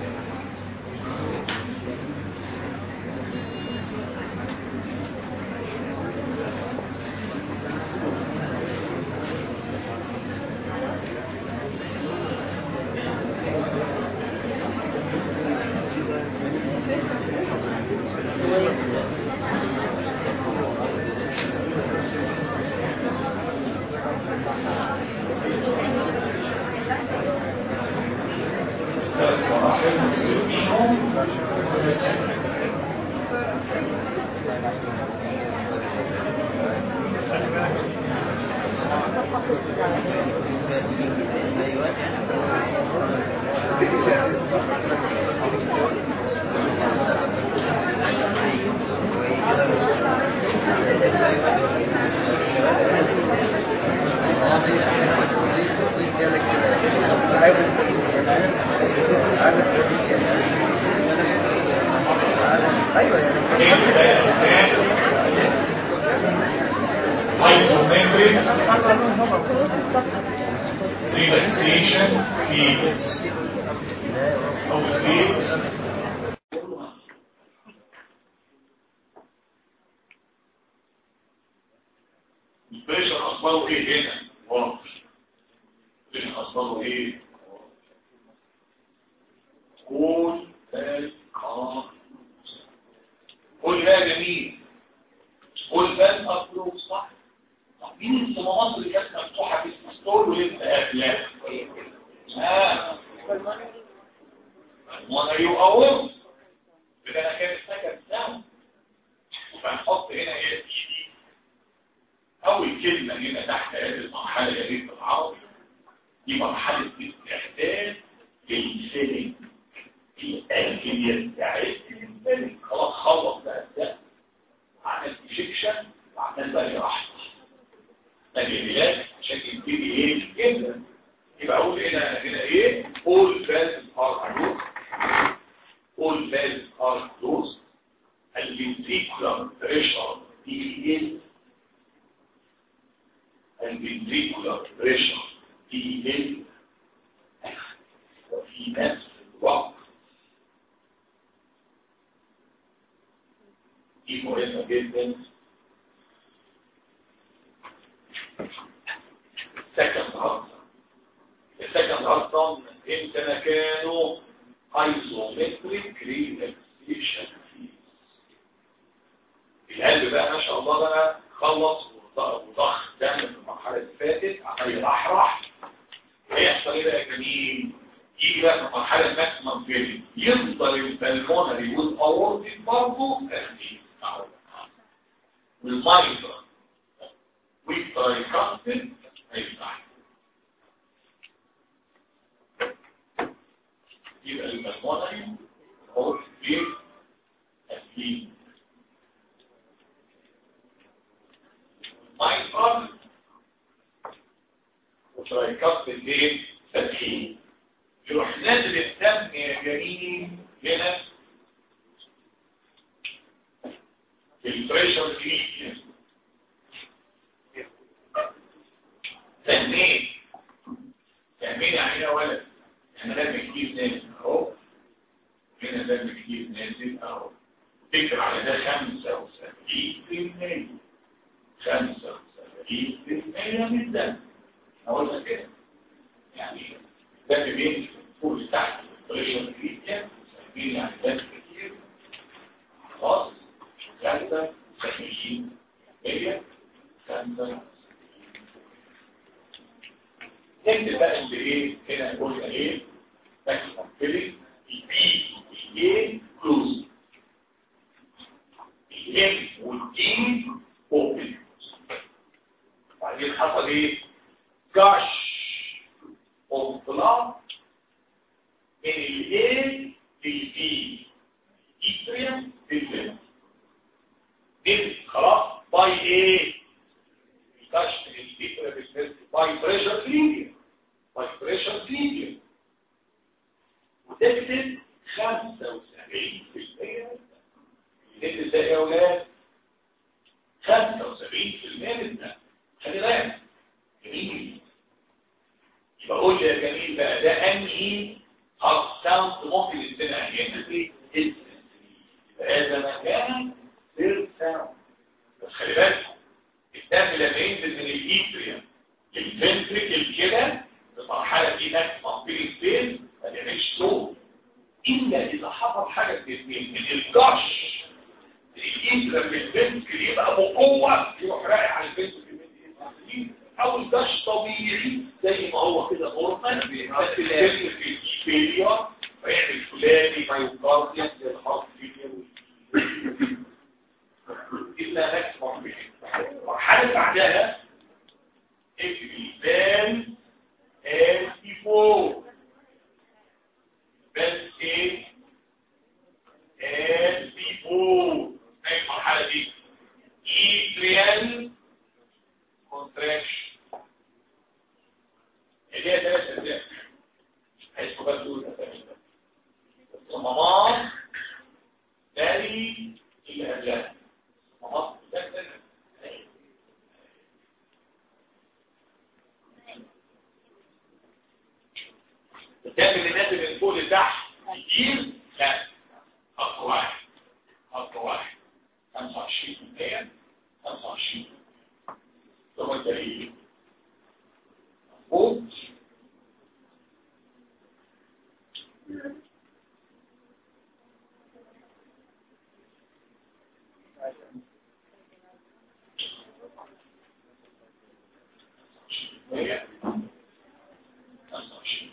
خلص بقى ده عمل انجكشن وعمل بقى يرحل العلاج عشان يبتدي ايه جدا يبقى اقول هنا هنا ايه all valves are closed all valves are closed الventricular pressure DVL الventricular pressure DVL وفي نفس الوقت دي مهمة جدا second answer the second answer امتى مكانه isometric relaxation القلب بقى ما شاء الله بقى خلص وضخ دم في المرحله اللي فاتت عمال يرحرح هيحصل ايه بقى يا جميل يجي بقى في المرحله الماكسيمم فيلم يفضل البلمونري والاورتيك برضه اخفيف والمايترا والترايكاستل هيفتح يبقى البلمونري هو في تسليم مايترا وترايكاستل ليه تسليم يروح نازل الدم يا جميل هنا في البريشر كريم تنميه تنميه يعني يا ولد احنا دم كتير نازل اهو هنا دم كتير نازل اهو تكتب على ده 75% 75% من الدم اقول لك كده يعني دم بين فوق تحت بريشر كريم سايبين يعني دم كتير خلاص خمسة سبعين مية خمسة نكتب بقى اللي ايه هنا قلنا ايه ماكسيمم فيلي البي الايه كلوز الام والدي اوبن بعدين حصل ايه جاش اوف بلاد من الايه للبي ايستريم للفيلم نزل خلاص باي ايه كشف الفكره بالنسبه باي بريشر كلينيك باي بريشر كلينيك وتكتب 75% نزل ده يا اولاد 75% منها خلي بالك جميل يبقى قول لي يا جميل بقى ده انهي هارت ساوند ممكن يستمع هنا ايه هذا مكان سير ساوند بس خلي بالك الدم لما ينزل من الايتريوم للفنتريكل كده في المرحله دي ماكسيمم بيري سبيس ما بيعملش صوت الا اذا حصل حاجه في الاثنين من الجش الايتريوم للفنتريكل يبقى بقوه يروح رايح على الفنتريكل او الجش طبيعي زي ما هو كده نورمال بس الفنتريكل فيلير فيعمل فلاني مايوكارديا زي الهارت فيلير إلا ماكسيموم بيشن المرحلة بعدها اكتب البان اس بي 4 بان ايه اس بي 4 ايه المرحلة دي ايتريال كونتراكشن اللي هي ثلاث اجزاء حيث بس دول الصمامات تالي اللي قبلها الصمامات بتعمل الناس من فوق لتحت كتير لا خط واحد خط واحد 25% 25 ثم الدليل مظبوط مية خمسة وعشرين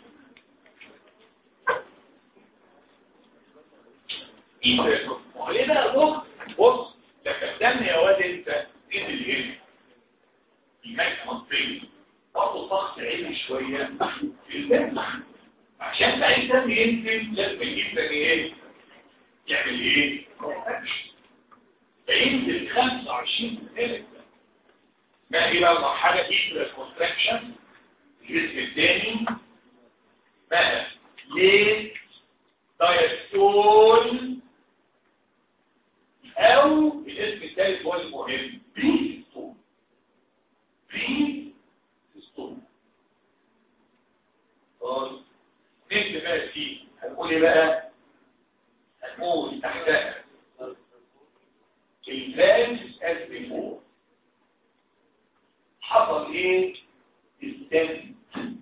وعليه بقى بص بص ده كدام يا واد انت نزل هنا الماكسيمم فين برضه ضغط عالي شويه في الدم عشان بقى الدم ينزل لازم الجسم ايه يعمل ايه؟ فينزل 25 مللي ما هي بقى المرحله دي الكونتراكشن الجسم الثاني بقى ليه دايستول او الاسم الثالث هو المهم بريستول بريستول طيب نكتب بقى فيه هنقول ايه بقى هنقول تحتها الفالز as before حصل ايه السن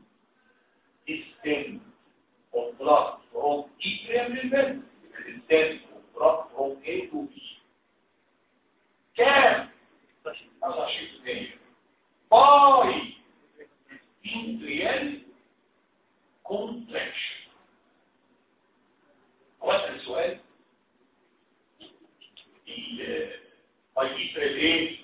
السن of blood from atrium to vein السن of blood from A to B كام 25% by atrial contraction واسأل سؤال البايترال ايه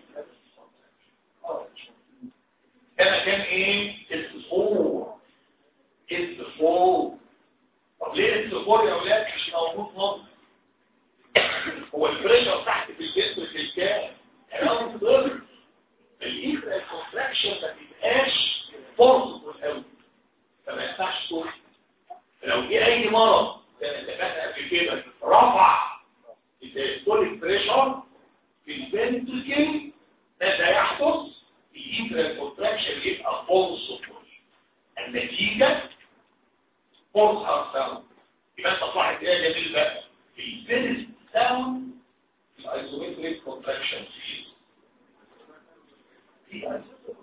كما كان ايه الفور الفور طب ليه الفور يا اولاد مش موجود نص هو البريشر تحت في الجسم في الكام انا ضرب الايكرال كونتراكشن ما تبقاش فرص قوي فما ينفعش تروح لو جه اي مرض زي ما اتفقنا قبل كده رفع الدايستوليك بريشر في الفنتركل ماذا يحدث؟ الانترال كونتراكشن يبقى فورس النتيجه فورس ار ساوند يبقى انت صاحب ايه جميل بقى الفيرست ساوند الايزومتريك كونتراكشن في في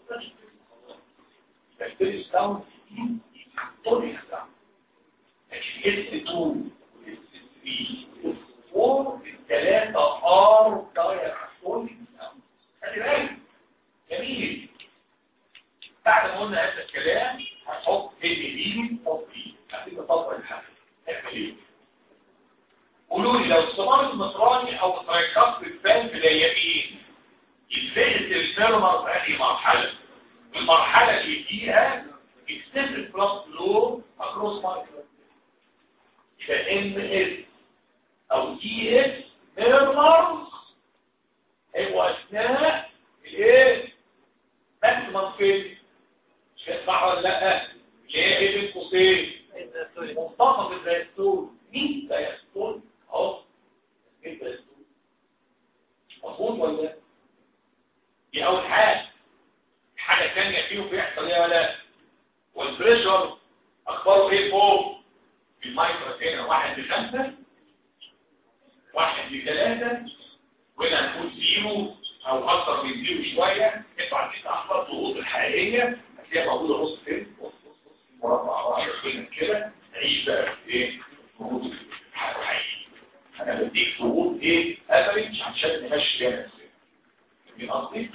الفيرست ساوند تونيك ساوند لكن اس 2 اس 3 اس 4 الثلاثه ار دايستوليك ساوند خلي بالك جميل بعد ما قلنا هذا الكلام هنحط ان بي نحط بي هتبقى تطبق الحل هنعمل ايه قولوا لي لو استمر المصراني او الترايكاست الفان في ضيقين يتفقد الفيرمر في اي مرحله المرحله اللي فيها اكستنسيف بلس فلو اكروس مايكرو يبقى ام اس او دي اس فيرمرز هيبقوا اثناء الايه ماكسيمم فين مش هيطلع ولا لا اللي هي ايه بين قوسين منتصف الدايستول مين دايستول اهو مين دايستول مفهوم ولا لا دي اول حاجه الحاجه الثانيه فيه بيحصل ايه ولا والبريشر اخباره ايه فوق في المايكرو هنا واحد لخمسه واحد لثلاثه وهنا هنقول زيرو او اكثر من زيرو شويه انتوا عارفين اخبار الضغوط الحقيقيه هتلاقيها موجوده نص فين نص نص نص مربع واحد كده نعيش بقى في ايه ضغوط الحقيقيه انا بديك ضغوط ايه افريج عشان نمشي بيها نفسنا فاهمين قصدي؟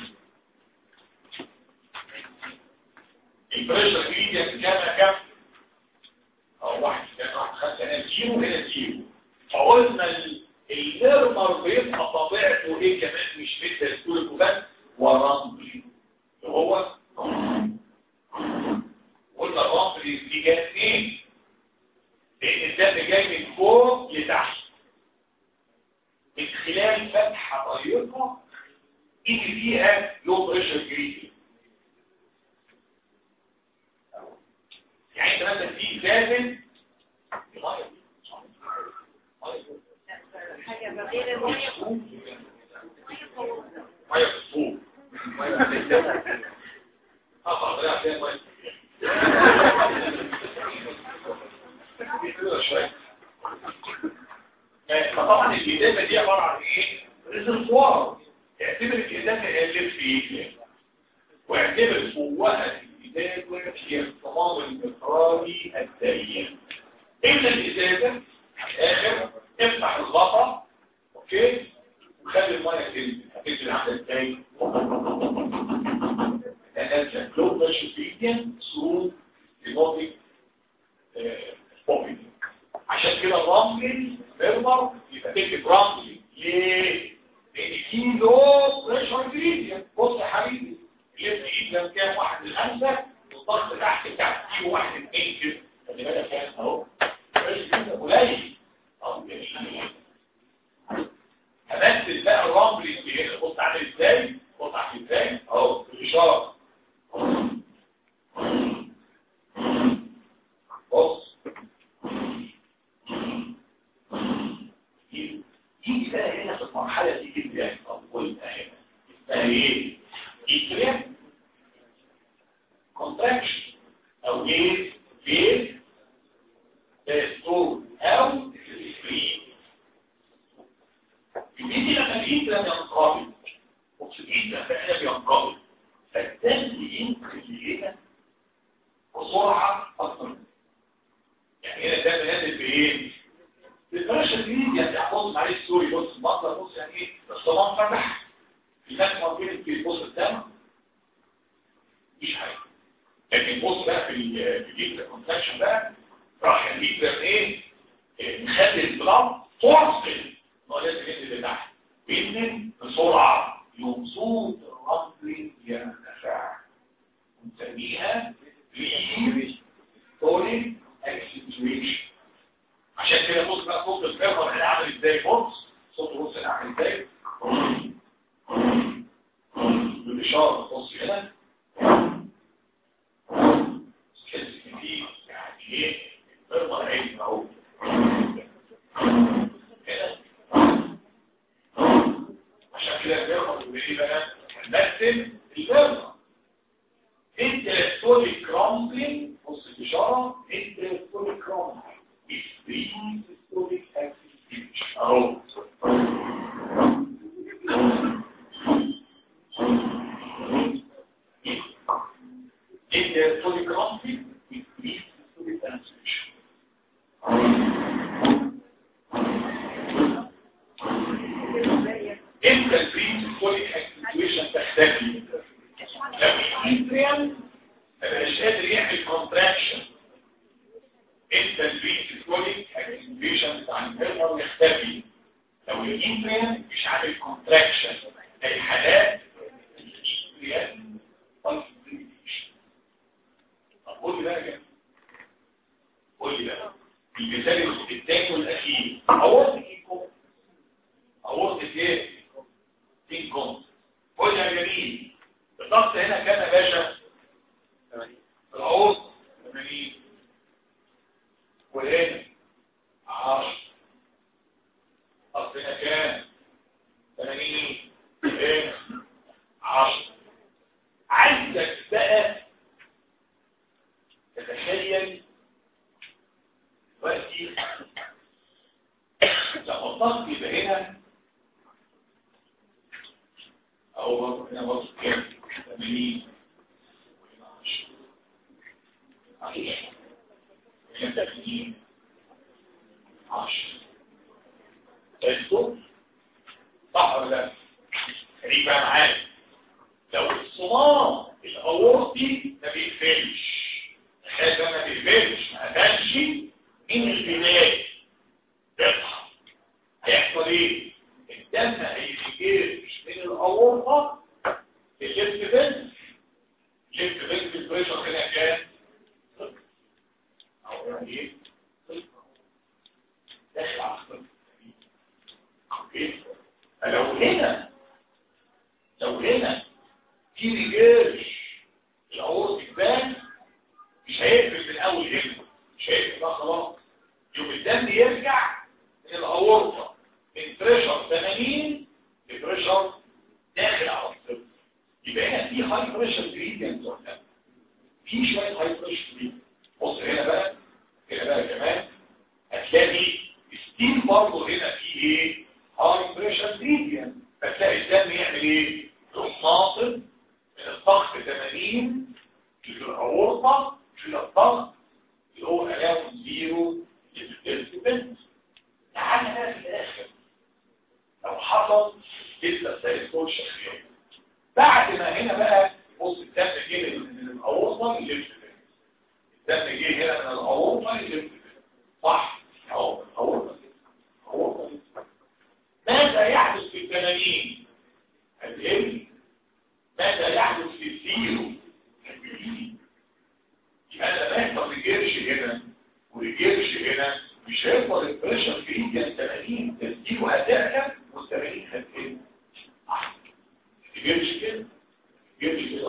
البريشر جديد كام كام؟ او واحد كان واحد خمسه هنا زيرو هنا زيرو فقلنا الفيرمر بيبقى طبيعته ايه كمان مش في الدستور وبس ورملي هو قلنا الرملي دي جايه منين؟ لان الدم جاي من فوق لتحت من خلال فتحه ضيقه اللي فيها لو بريشر جريدي يعني انت مثلا في لازم ميه في الصوب اقطع طريقه فيها ميه شويه فطبعا الإزازة دي عبارة عن ايه؟ ريزرفوار اعتبر الإزازة هي اللي في ايدك واعتبر قوتها الإزازة هي الصمام المقراري الدائم إلا الإزازة في الآخر افتح الغطا اوكي وخلي المية تنزل هتنزل عاملة ازاي؟ تنزل لو بريشر فيديان ثرو ليموتيك بوبينج عشان كده الرملي فيرمر يبقى تكتب رملي ليه؟ لان في لو بريشر جريدينت بص يا حبيبي اللي في ايد لو كان واحد لخمسه والضغط تحت بتاع في واحد اثنين كده خلي بالك كان اهو قليل طب جميل همثل بقى الرملي كونتراكشن او ايه فين دايستول او فري يبتدي لما الانسان ينقبض اكسجين لما بينقبض فالدم ينقل هنا بسرعه اكتر يعني هنا الدم نازل بايه؟ بالبرشا دي يعني بص معلش سوري بص المنظر بص يعني ايه الصمام فتح في ناس موجودين في بص الدم مفيش حاجه لكن بص بقى في الجيل كونتراكشن بقى راح الليبر ايه نخلي البلاد توصل ما لازم ينزل لتحت بينزل بسرعه يوم صوت الرمل يرتفع ونسميها ريستورينج اكسنتويشن عشان كده بص بقى صوت الفيرمر اللي عامل ازاي بص صوت الروس اللي عامل ازاي بالاشاره بص هنا تحس ان في يعني ايه الفيرمر عين اهو كده عشان كده الفيرمر بيقول ايه بقى هنمثل الفيرمر انت السوليك كرامبلينج بص الاشاره انت السوليك كرامبلينج extreme systolic axis اهو in the polygraphy increase systolic transmission امتى الفري systolic accentuation تختفي لو الانتريال مبقاش قادر يعمل contraction انت الفيسيكوليك اكسنتريشن بتاع الفيرمر يختفي لو الانتريان مش عامل كونتراكشن زي حالات الانتريان كونتراكشن طب قول لي بقى يا جماعه قول لي بقى المثال الثاني والاخير اورد كيكو اورد ايه تينكم قول يا جميل الضغط هنا كام يا باشا 80 الاورد 80 وهنا عشر أصلنا كام ثمانين هنا عشر عايزك بقى تتخيل دلوقتي لما الضغط يبقى هنا أهو برضه هنا برضه كام ثمانين وهنا عشر عشر ثمانين عشر الصوت صح ولا لا؟ خليك بقى معايا لو الصمام الاورطي ما بيقفلش تخيل بقى ما بيقفلش ما قفلش من البدايه بيضحك هيحصل ايه؟ الدم هيجيش من الاورطه للليفت فينس ليفت فينس البريشر هنا كام؟ ايه داخل على الصفر اوكي فلو هنا لو هنا في رجال العروض تبان مش هيقفل من الاول هنا مش هيقفل بقى خلاص يوم الدم يرجع من الاورطه من بريشر 80 لبريشر داخل على الصفر يبقى هنا في هاي بريشر جريدينت ولا في شويه هاي بريشر جريدينت بص هنا بقى هنا بقى كمان هتلاقي ستيل برضه هنا في ايه هاي بريشر جريدينت فتلاقي الدم يعمل ايه يروح ناصب من الضغط 80 للأورطة إلى الضغط اللي هو ألاف زيرو للبنت تعالى بقى في الآخر لو حصل لسه السيركول شغال بعد ما هنا بقى بص الدم جه من الأورطة للبنت الدم جه هنا من الأورطة للبنت صح أهو الأورطة الأورطة ماذا يحدث في الثمانين الهل ماذا يحدث في الزيرو الجديد يبقى انا بيحصل الجرش هنا والجرش هنا مش هيفضل البريشر في ايدي 80 الزيرو هتعلى وال80 هتقل الجرش كده الجرش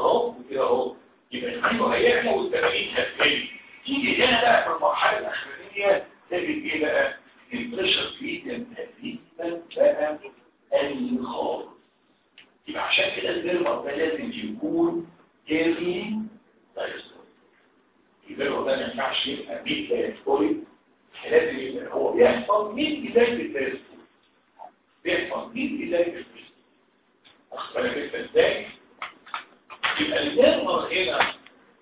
بالتاسكولي لازم يبقى هو بيحصل من بداية التاسكولي بيحصل من بداية التاسكولي واخد بالك انت ازاي؟ يبقى المرمر هنا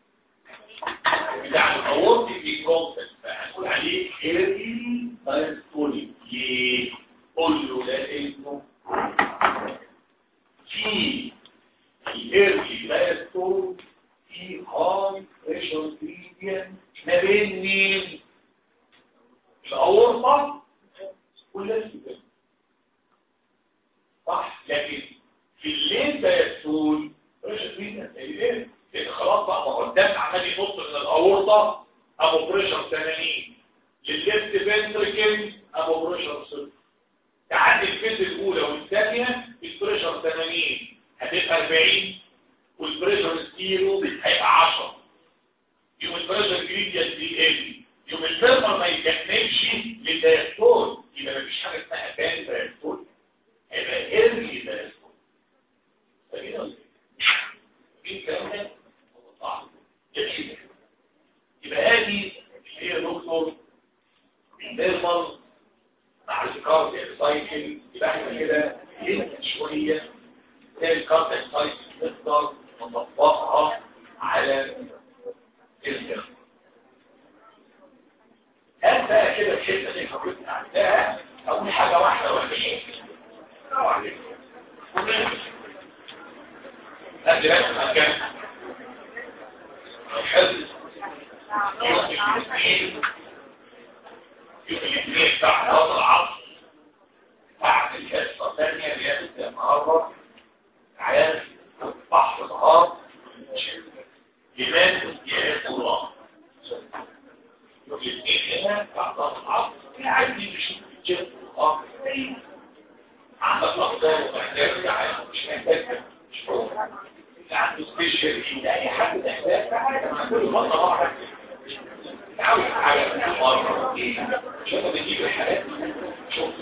بتاع الاورتيك ديكرومبت فهنقول عليه ايرلي دايستولي ليه؟ قول له لانه في الايرلي دايستول في هاي بريشر جريدينت ما بين مين؟ الاورطه واللاسيكال صح لكن في الليل دايستول بريشر جريدينت ايه؟ لان خلاص بقى ما هو الدم عمال ينط من الاورطه ابو بريشر 80 للليفت فنتريكل ابو بريشر 0 تعدي الفيز الاولى والثانيه البريشر 80 هتبقى 40 والبريشر الزيرو هيبقى 10 يوم البريشر الجريدينت بيقل يوم الفيرمر ما يكملش للدايستول يبقى مفيش حاجه اسمها تاني دايستول هيبقى ايرلي دايستول فكده ولا ايه؟ الكلام ده صعب جميل يبقى هذه هي دكتور الفيرمر مع الكاردياك سايكل يبقى احنا كده يمكن شويه زي الكاردياك سايكل نقدر نطبقها على الجسم هات بقى كده الحته اللي حضرتك عندها اول حاجه واحده ولا ايه؟ السلام عليكم قبل ما كان حفظ يوم الاثنين يوم الاثنين بعد هذا العصر بعد الحصه الثانيه اللي هي النهارده عيال بحر نهار لماذا يا الله يوم الاثنين هنا بعد هذا العصر عايزين نشوف الجنة النهار عندك اقدار ومحتاج تعالى مش محتاج مش هو عنده سبيشال اي حد محتاج تعالى مع كل مره واحد تعاون على مرة شوف بتجيب الحالات شوف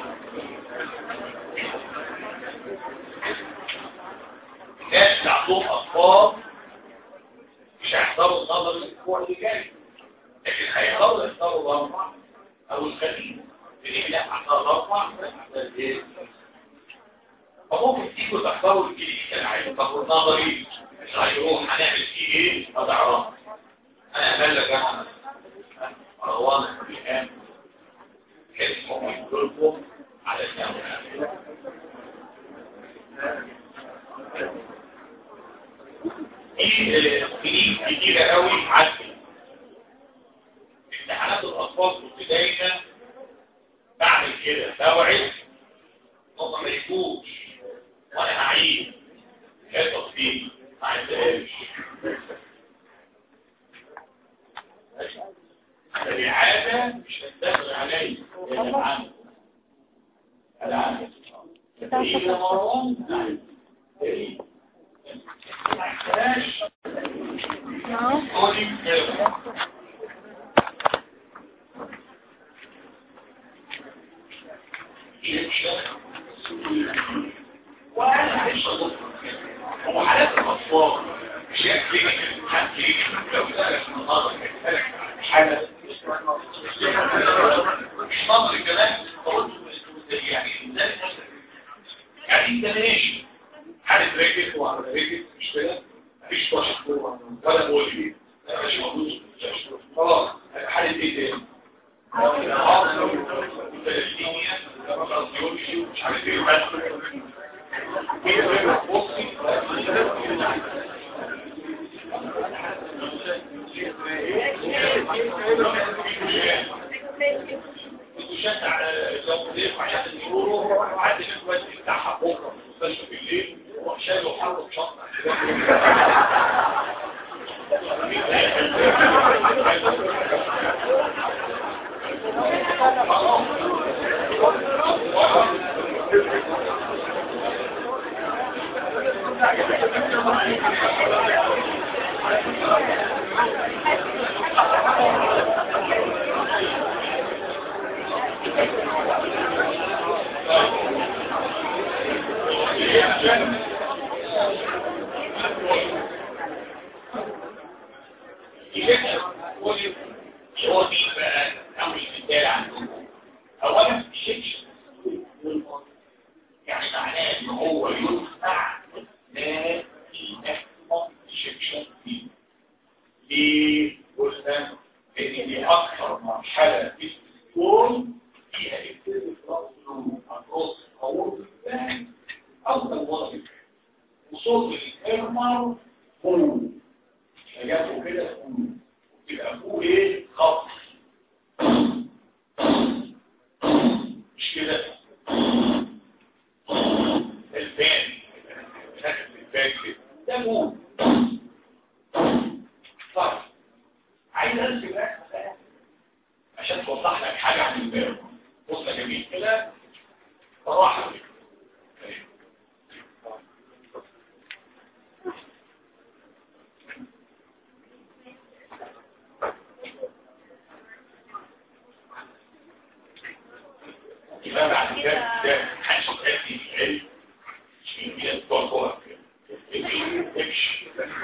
الناس اللي عندهم اطفال مش هيحضروا النظر الاسبوع اللي جاي لكن هيحضروا يحضروا الاربع او الخميس اللي لا هحضر الاربع فممكن تيجوا تحضروا الكلينيكال عادي طب والنظري مش هيروح هنعمل فيه ايه؟ هتعرف انا امال انا مروان الان اسمه يقولكم على الجامعة في سنين كتيرة قوي عدت امتحانات الاطفال في بداية بعمل كده توعد هم ما يجوش وانا هعيد حصص دي ما عندهاش فالعادة مش هتدخل علي يا العام العام تقريبا مروان تقريبا ما يحتاج قولي كده وانا عايش هو حالات الاطفال مش هيكفيك حد يجي لو سالك من النظر يسالك حالة مش نظر الكلام يعني يعني انت ماشي حالة رجل وعلى رجل مش كده مفيش وشك ولا بقول لي انا مش موجود خلاص حالة ايه تاني فلسطينيا مش عارف ايه بصي وشد على زوجيه وعيات الشهور وعد الواد بتاعها بكره في المستشفى بالليل وراح شايل وحاطه في شنطه ده ده محدش يسالني في العلم في الطاقه امشي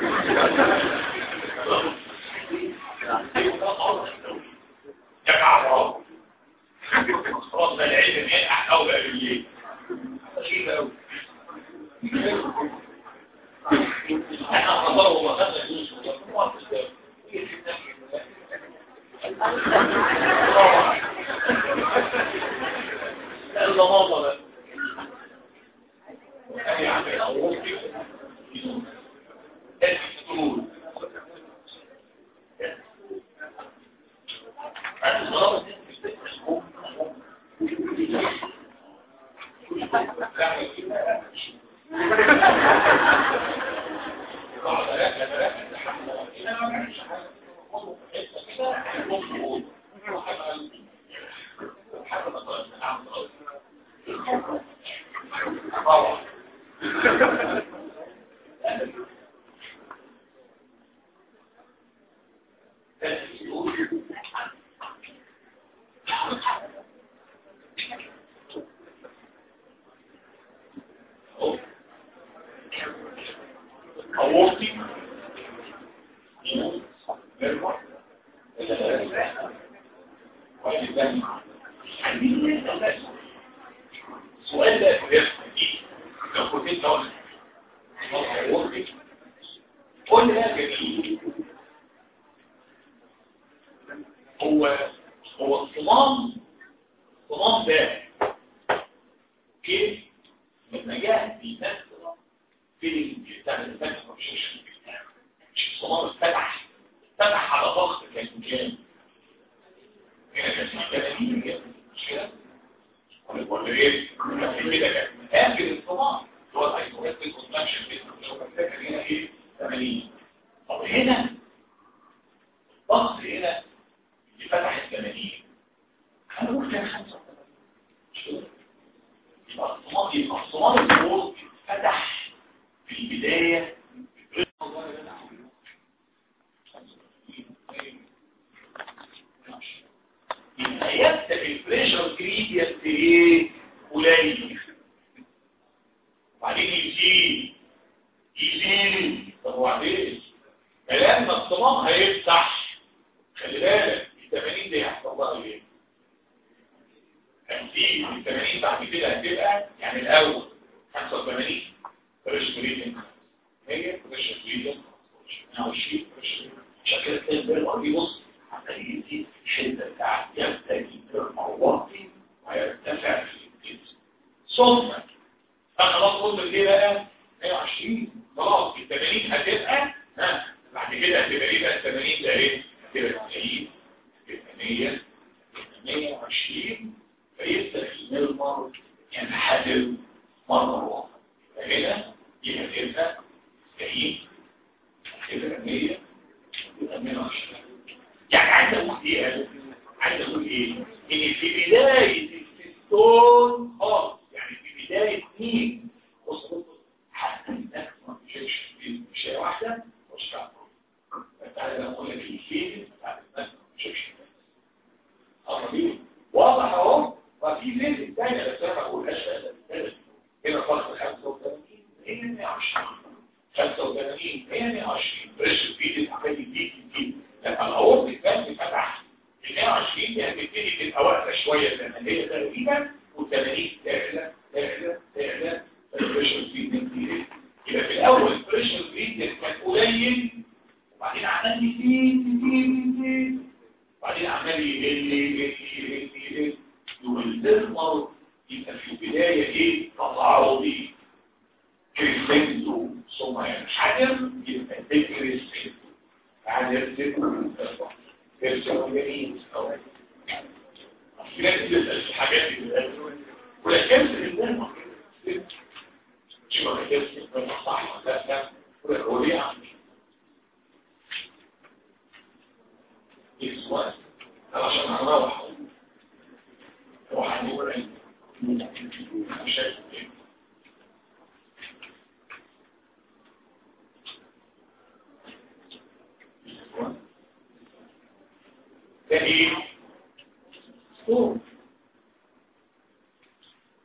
يا عمرو خلاص ده العلم ينقح اولى بالليل غريب قوي احنا حضروا وخدنا يوسف اللماطة بقى يعني عمل أوروبي الفلول أورطي نرمى سؤال ده يفتح لو كنت انت قلت قول لي يا جميل هو هو الصمام الصمام ده كيف لما جاء بيمثل في بتاع الفتح مش مش الصمام اتفتح فتح على ضغط كان كام هنا كان في 80 كده مش كده ولا ايه كده كان اخر الصمام هو الايزومتريك كونتراكشن بس هو فاكر هنا ايه 80 طب هنا الضغط هنا اللي فتح ال 80 هنقول كان 85 مش كده يبقى الصمام يبقى الصمام الفوق فتح في البداية يبقى يبدأ البريشر جريدينت ايه قليل وبعدين يزيد يزيد طب وبعدين لما الصمام هيفتح خلي بالك ال 80 دي هيحصل لها ايه؟ هتزيد ال 80 بعد كده هتبقى يعني الاول 85 بريش بريدنج هي بريش بريدنج 20 بريش عشان كده تلاقي البريد دي بص عمال يزيد الشده بتاعت يبدا يترفع واطي ويرتفع في الجسم ثم انا خلاص قلت ايه بقى 120 خلاص ال 80 هتبقى ها بعد كده هتبقى ايه بقى 80 ده ايه؟ هتبقى 90 هتبقى 100 120 فيبدا المرمر ينحدر مره واحده فهنا دي هتبقى 90 هتبقى 100 هتبقى 120 يعني عايز اقول ايه عايز اقول ايه ان في بدايه الستون خالص يعني في بدايه مين بص بص حتى الناس ما تمشيش مش واحده مش كده فتعالى لو اقول لك الفيز بتاعت الناس ما تمشيش عربي واضح اهو وفي فيز الثانيه بس انا ما بقولهاش هنا فقط 85 هي 120 85 هي 120 بريش الفيز العملي دي دي لما الأورد الثاني فتح ال 120 دي هتبتدي تبقى واقفه شويه زمنيه تقريبا وال80 تعلى تعلى تعلى البريشر فيد يبقى في الاول البريشر فيد كان قليل وبعدين عمال يزيد يزيد يزيد وبعدين عمال يقل يقل يقل يقل والترمر يبقى في البدايه ايه تصاعدي كريسنتو ثم ينحدر يبقى ديكريسنتو عاد يرسل يرسل جميل أو في ناس بتسأل الحاجات دي ولا كنسل الدم شو ما كنسل صح لا لا ولا هو ليه عم يسوى عشان هنروح روح هنقول عندي مش شايف ده ايه؟ صوم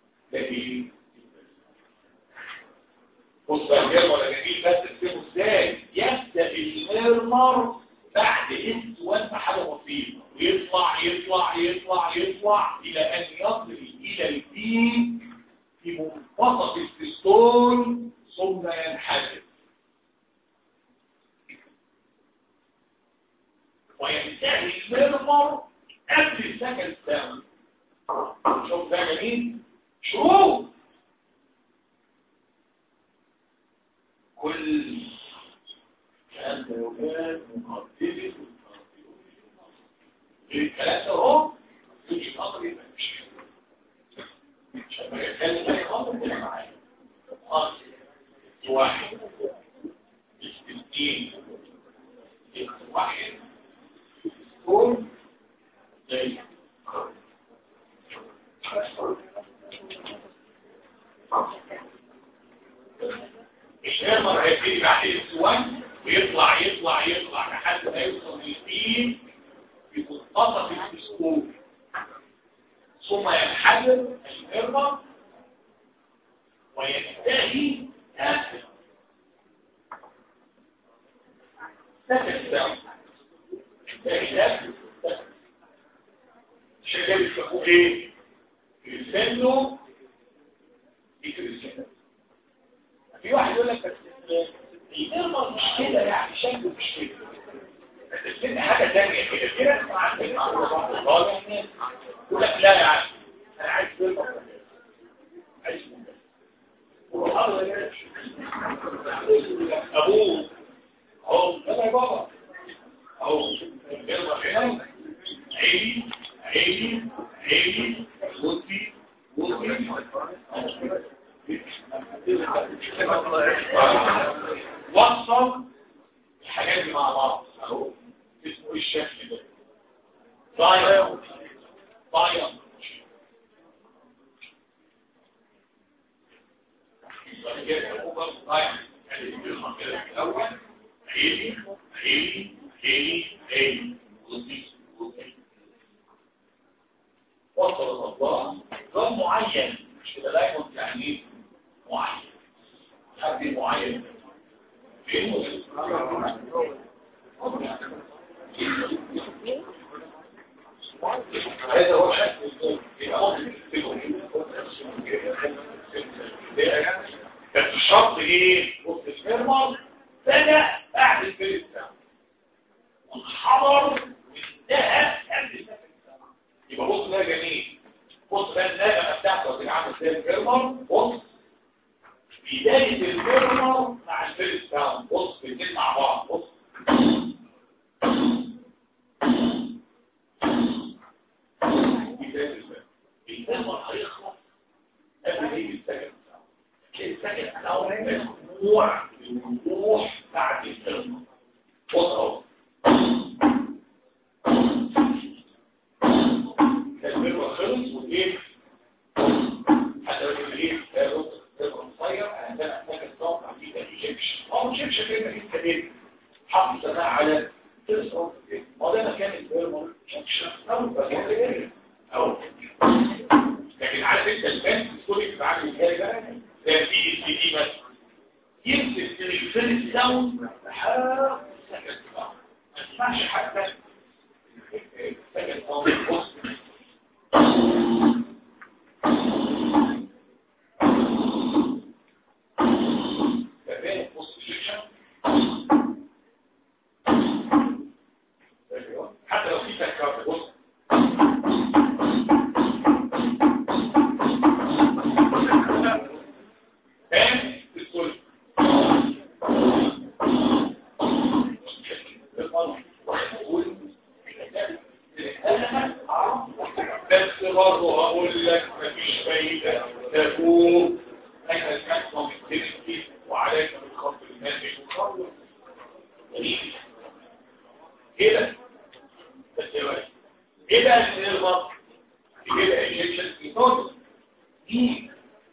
الفيرمر بعد اس 1 حاجه بسيطه ويطلع يطلع يطلع يطلع الى ان يصل الى البيك في منتصف السيستول ثم ينحدر وينتهي الفيرمر قبل السكن الثاني شوف ده جميل شروط كل كلام ده يوجد مقدمة الكلام ده اهو مش قادر يبقى مش عشان ما يتكلم تاني خالص كده معايا خالص واحد اثنين واحد كل زي الشيرمر هيبتدي بعد اس 1 ويطلع يطلع يطلع لحد ما يوصل للبيك في منتصف الاسبوع ثم ينحدر الشيرمر وينتهي اخر سكن ساعه ينتهي اخر سكن الشيء ده بيسموه ايه؟ كريسينو دي كريسينو في واحد يقول لك بس النرمر مش كده يعني شكله مش كده بس كده حاجه ثانيه كده كده انت عندك يقول لك لا يا عم انا عايز نرمر عايز ابوه اهو ده يا بابا اهو النرمر هنا عيني عيني عيني وطي وطي وصل الحاجات دي مع بعض اهو اسمه ايه الشكل ده ضايع ضايع ضايع الاول عيني عيني عيني عيني وطي وطي وصل الله نظام معين مش كده دايما يعني معين حد معين فين هذا هو بس الشرط ايه بص الفيرمر بدا بعد الفيرمر وانحضر وانتهى قبل الفيرمر يبقى بص ده جميل بص بقى الناقه بتاعته بتتعامل زي الفيرمر بص بدايه الفيرمر مع الفيرست داون بص الاثنين مع بعض بص الفيرمر هيخلص قبل ما يجي السكن السكن داون ممنوع الوضوح بعد الفيرمر بص اهو الفيرمر خلص وايه حتى لو كان ايه الفيرمر مصير انا ده محتاج الصوت عندي ده ايجيبشن اه ايجيبشن كده انت ايه حط سماعه على تلسكوب ما ده مكان الفيرمر او لكن عارف انت البنك كل بتاع الجهاز ده زي في اس دي بس يمسك الفيرست ساوند لحد سكند ساوند ما تسمعش حتى سكند ساوند بص حتى لو في تكرار بص فاهم الكل بس برضه هقول لك مفيش فايدة تكون أين الماكسيموم اكتيفيتي وعليك بالخط المادي وخلص كده بس يا ولد ايه بقى اللي نربط كده انجكشن في توتال دي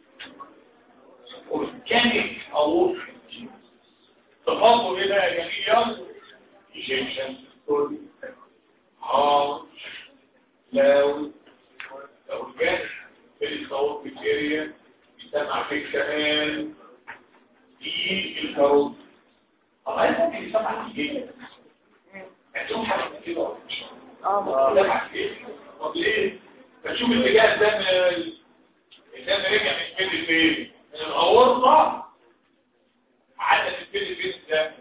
اورجانيك او تفاصل ايه بقى يا جميل انجكشن توتال هارد لو لو كان في الصوت بكتيريا يسمع فيك كمان في الكاروت طب هل ممكن يسمع في جيجا ده حق ايه طب ليه فتشوف اتجاه الدم الدم رجع من فين لفين من الاورطه عدد الفين فين ده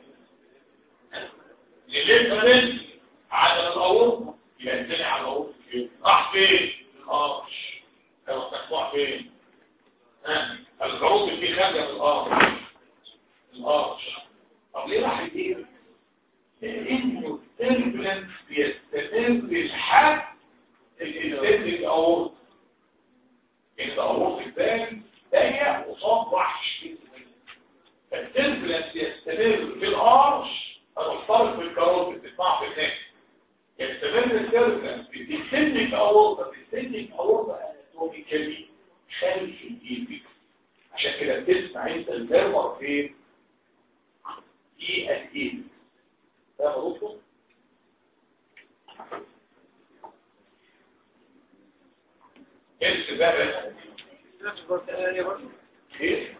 لليفرنس عدد الاورطه يبقى الثاني على الاورطه فين راح فين الارش كان مفتوح فين ها الخروج اللي فيه خارجه من الارش الارش طب ليه راح يدير لانه التربلنس بيستمر لحد الانسان الاورط الاورط الثاني ضيق وصاب وحش فالتربلنس يستمر في الارش هنفترض في الكاروت بتسمع في الناس يستمر التربلنس بتسن الاورطه بتسن الاورطه اناتوميكالي خلف الايبك عشان كده بتسمع انت الفيرمر فين في الايبك فاهم يا دكتور السبابة ايه؟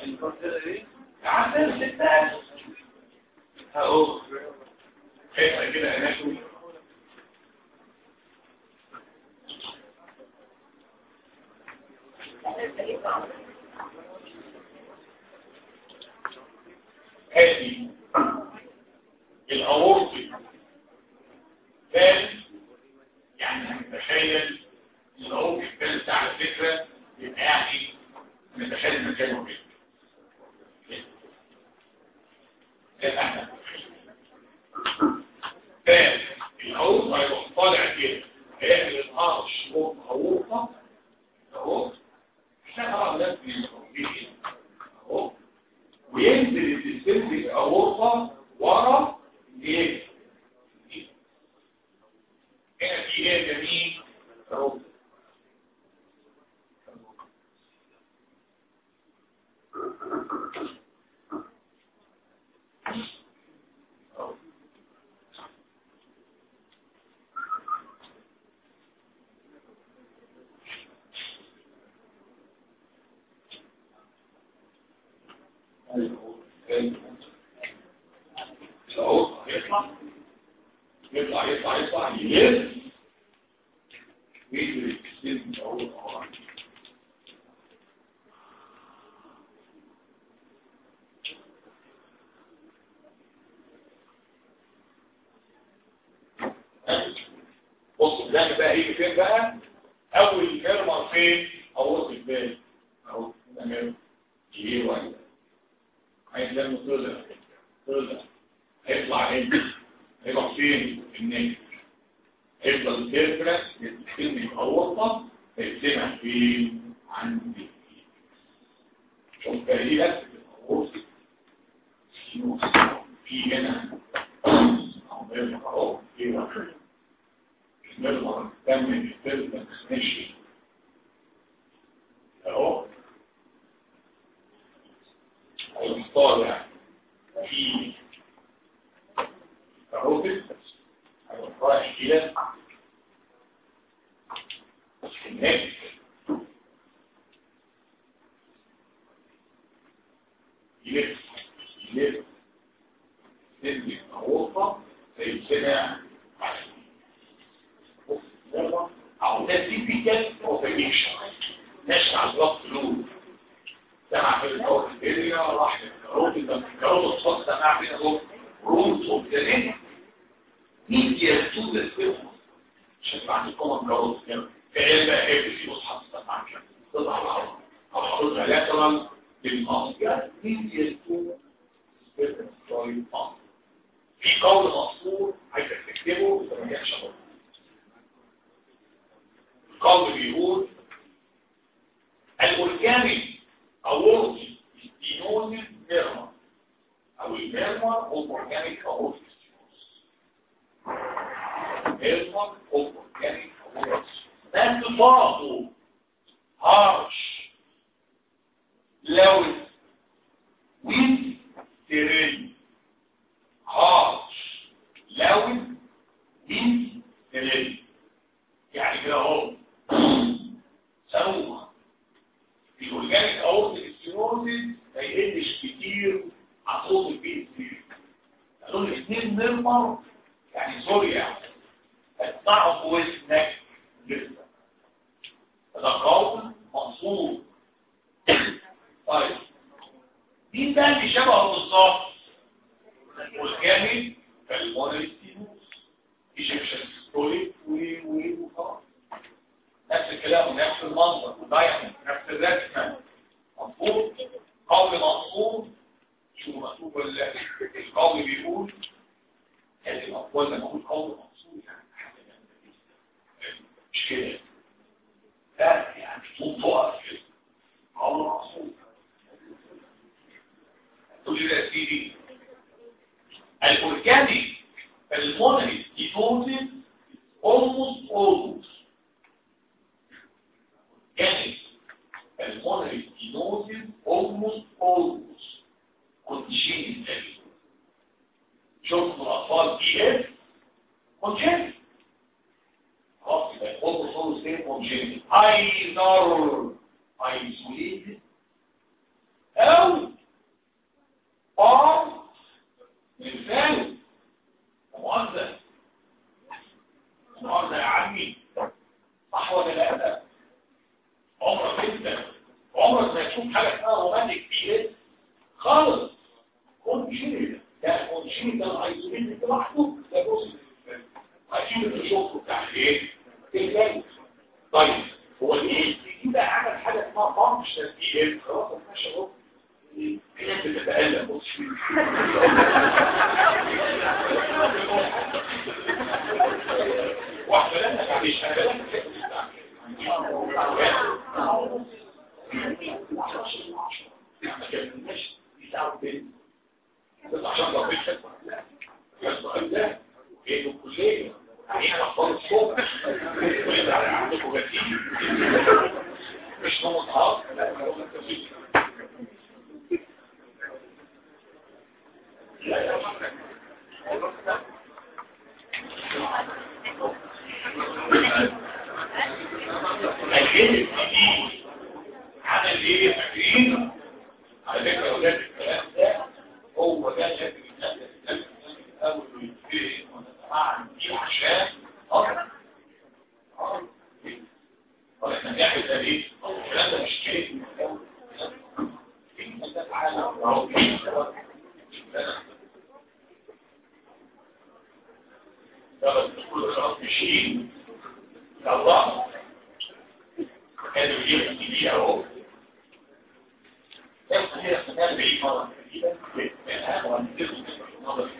عندنا ستات اهو كيف كده اناتومي هذه الاورطي ثالث يعني نتخيل الاورطي الثالث على فكرة يبقى يعني نتخيل مكانه كده كده احنا ثالث الاورطة هيروح طالع كده هيعمل الارش فوق اورطة اهو احنا طبعا لازم نبقى اهو وينزل الديستنس اورطة ورا ايه هنا في ايه جميل اهو يطلع يطلع يطلع يطلع يلف ويجري السن اول اول بص ده بقى يجي فين بقى اول فيرمر فين اول البال اهو تمام ايه ولا عايز لما طلع طلع هيطلع هنا هيروح فين النجم هيفضل الكيرفرس يتكلم الأورطة هيتسمع فين عندي شوف تقريبا الأورطة في هنا أو بيرفع أهو في واحد بيرفع الدم الكيرفرس ماشي أهو هيطالع في الروبل رايح إلى النفس يلف يلف تنزل غرفة فيتسمع أو ده تيبيكال اوبريشن نشع الضغط لود سمع في الكوت الاريا راح للكروت ده الكروت الصوت سمع فينا هو روت اوف ذا نيك ميديا تو ذا سيرفس عشان بعد كومن كروت كده في علبه ايه في مصحف سمع كده تطلع على الارض او حاططها لاترال للماسكه ميديا تو سيرفس في قول مصفور عايزك تكتبه بس ما جاش القول بيقول الاورجانيك اورتي ستينوزيس ميرما او الميرما او اورجانيك اورتي ميرما او اورجانيك اورتي ده صفاته هارش لوز ويز تيرين هارش لوز ويز تيرين يعني كده اهو سوى الاورجانيك اورتيك ستينوزيس ما يقلش كتير عن صوت البي اس سي قالوا الاثنين نمر يعني سوري يعني هتسمعه في ودنك لسه ده قول مقصود طيب مين بقى اللي شبهه بالظبط والجامد فالمونستينوس ايجيبشن ستوري و و وخلاص نفس الكلام ونفس المنظر ودايما نفس الرسمه مفهوم قول مقصود شو مكتوب ولا القول بيقول هذه الاقوال لما اقول قول مقصود يعني حاجه جامده جدا مش كده لا يعني طول تقف كده قول مقصود تقول لي يا سيدي الاورجانيك المونري devoted almost always organic المونري devoted almost always congenital شوفوا الاطفال دي اف congenital خلاص يبقى almost always ايه congenital either isolated او or مثال مؤذن مؤذن يا عمي صح ولا لا عمرك انت عمرك ما تشوف حاجه اسمها رومانتيك بي خالص كونجينيتال ده كونجينيتال ايزوليتد لوحده ده جزء اكيد انت شفته بتاع ايه؟ الجاي طيب هو الايه دي بقى عمل حاجه اسمها فانكشن بي ال خلاص احنا شباب كانت بتتألم بص واحدة لنا معلش أنا لنا بس عشان لو بيت بس ده ايه الكلية يعني اخبار الصبح ويبقى عندكم غسيل مش نوم خاص لا لو انت الجيل الجديد عمل ايه فاكرين على فكره يا اولاد الكلام ده هو ده شكل الناس اللي اول ويتفهم ونسمع دي عشان اه اه طب احنا بنعمل ده ليه؟ الكلام ده مش كده انت تعالى اهو يلا كل خلاص ماشيين يلا كانوا يجيب دي اهو بس هي كان بعيد مره جديده منها وهنزل نظر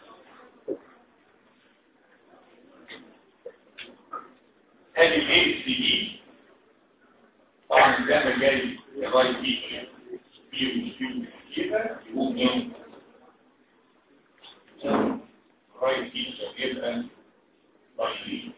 هذه الاي سي دي طبعا ده مجال الراي دي بيو بيو كده يقوم يوم راي دي يبقى ضعيفين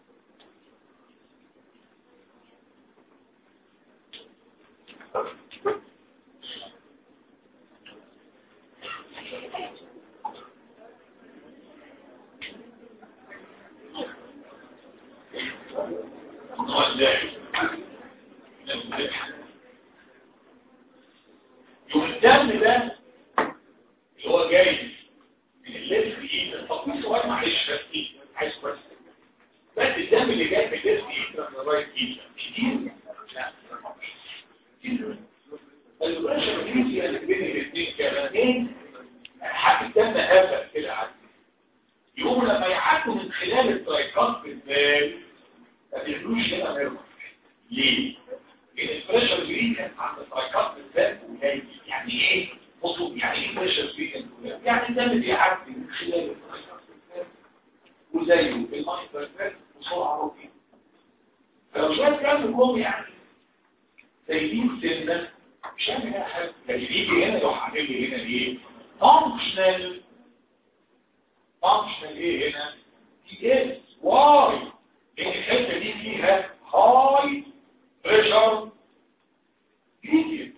الدم ده اللي هو جاي من الليفت ايد التطبيق سؤال معلش بس ايه عايز بس بس الدم اللي جاي من الليفت ايد من الرايت ايد كتير لا كتير البريشر الجنسي اللي بين الاثنين كمان حق الدم هبل كده عادي يقوم لما يعدوا من خلال الترايكات بالذات ما بيعملوش هنا ميرمر ليه؟ لان البريشر جريدينت عند الترايكات بالذات قليل يعني ايه؟ بصوا يعني ايه بريشر جريدينت قليل؟ يعني الدم بيعدي من خلال الترايكات بالذات وزيه بالمايك بالذات بسرعه رهيبه فلو شويه كلام جم يعني سايبين سنه مش هعمل هنا حاجه يعني يجي هنا يروح عامل لي هنا ايه؟ فانكشنال فانكشنال ايه هنا؟ دي اس واي لان الحته دي فيها هاي بريشر جديد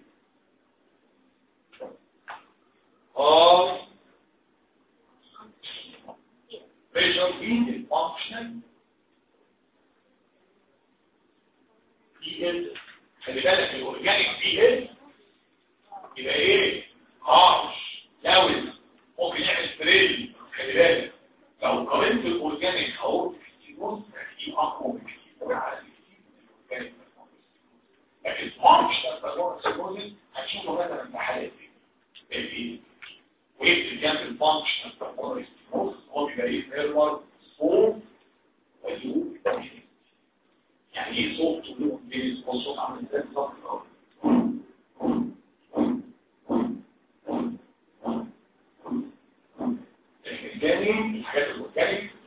هاي بريشر جديد فانكشنال دي اس خلي بالك الاورجانيك دي اس يبقى ايه؟ هارش لاوز ممكن يعمل ستريل خلي بالك لو قارنت الاورجانيك اهو ميرمر صوت ويو يعني ايه صوت له بيز صوت عامل ازاي صوت الثاني الحاجات الاورجانيك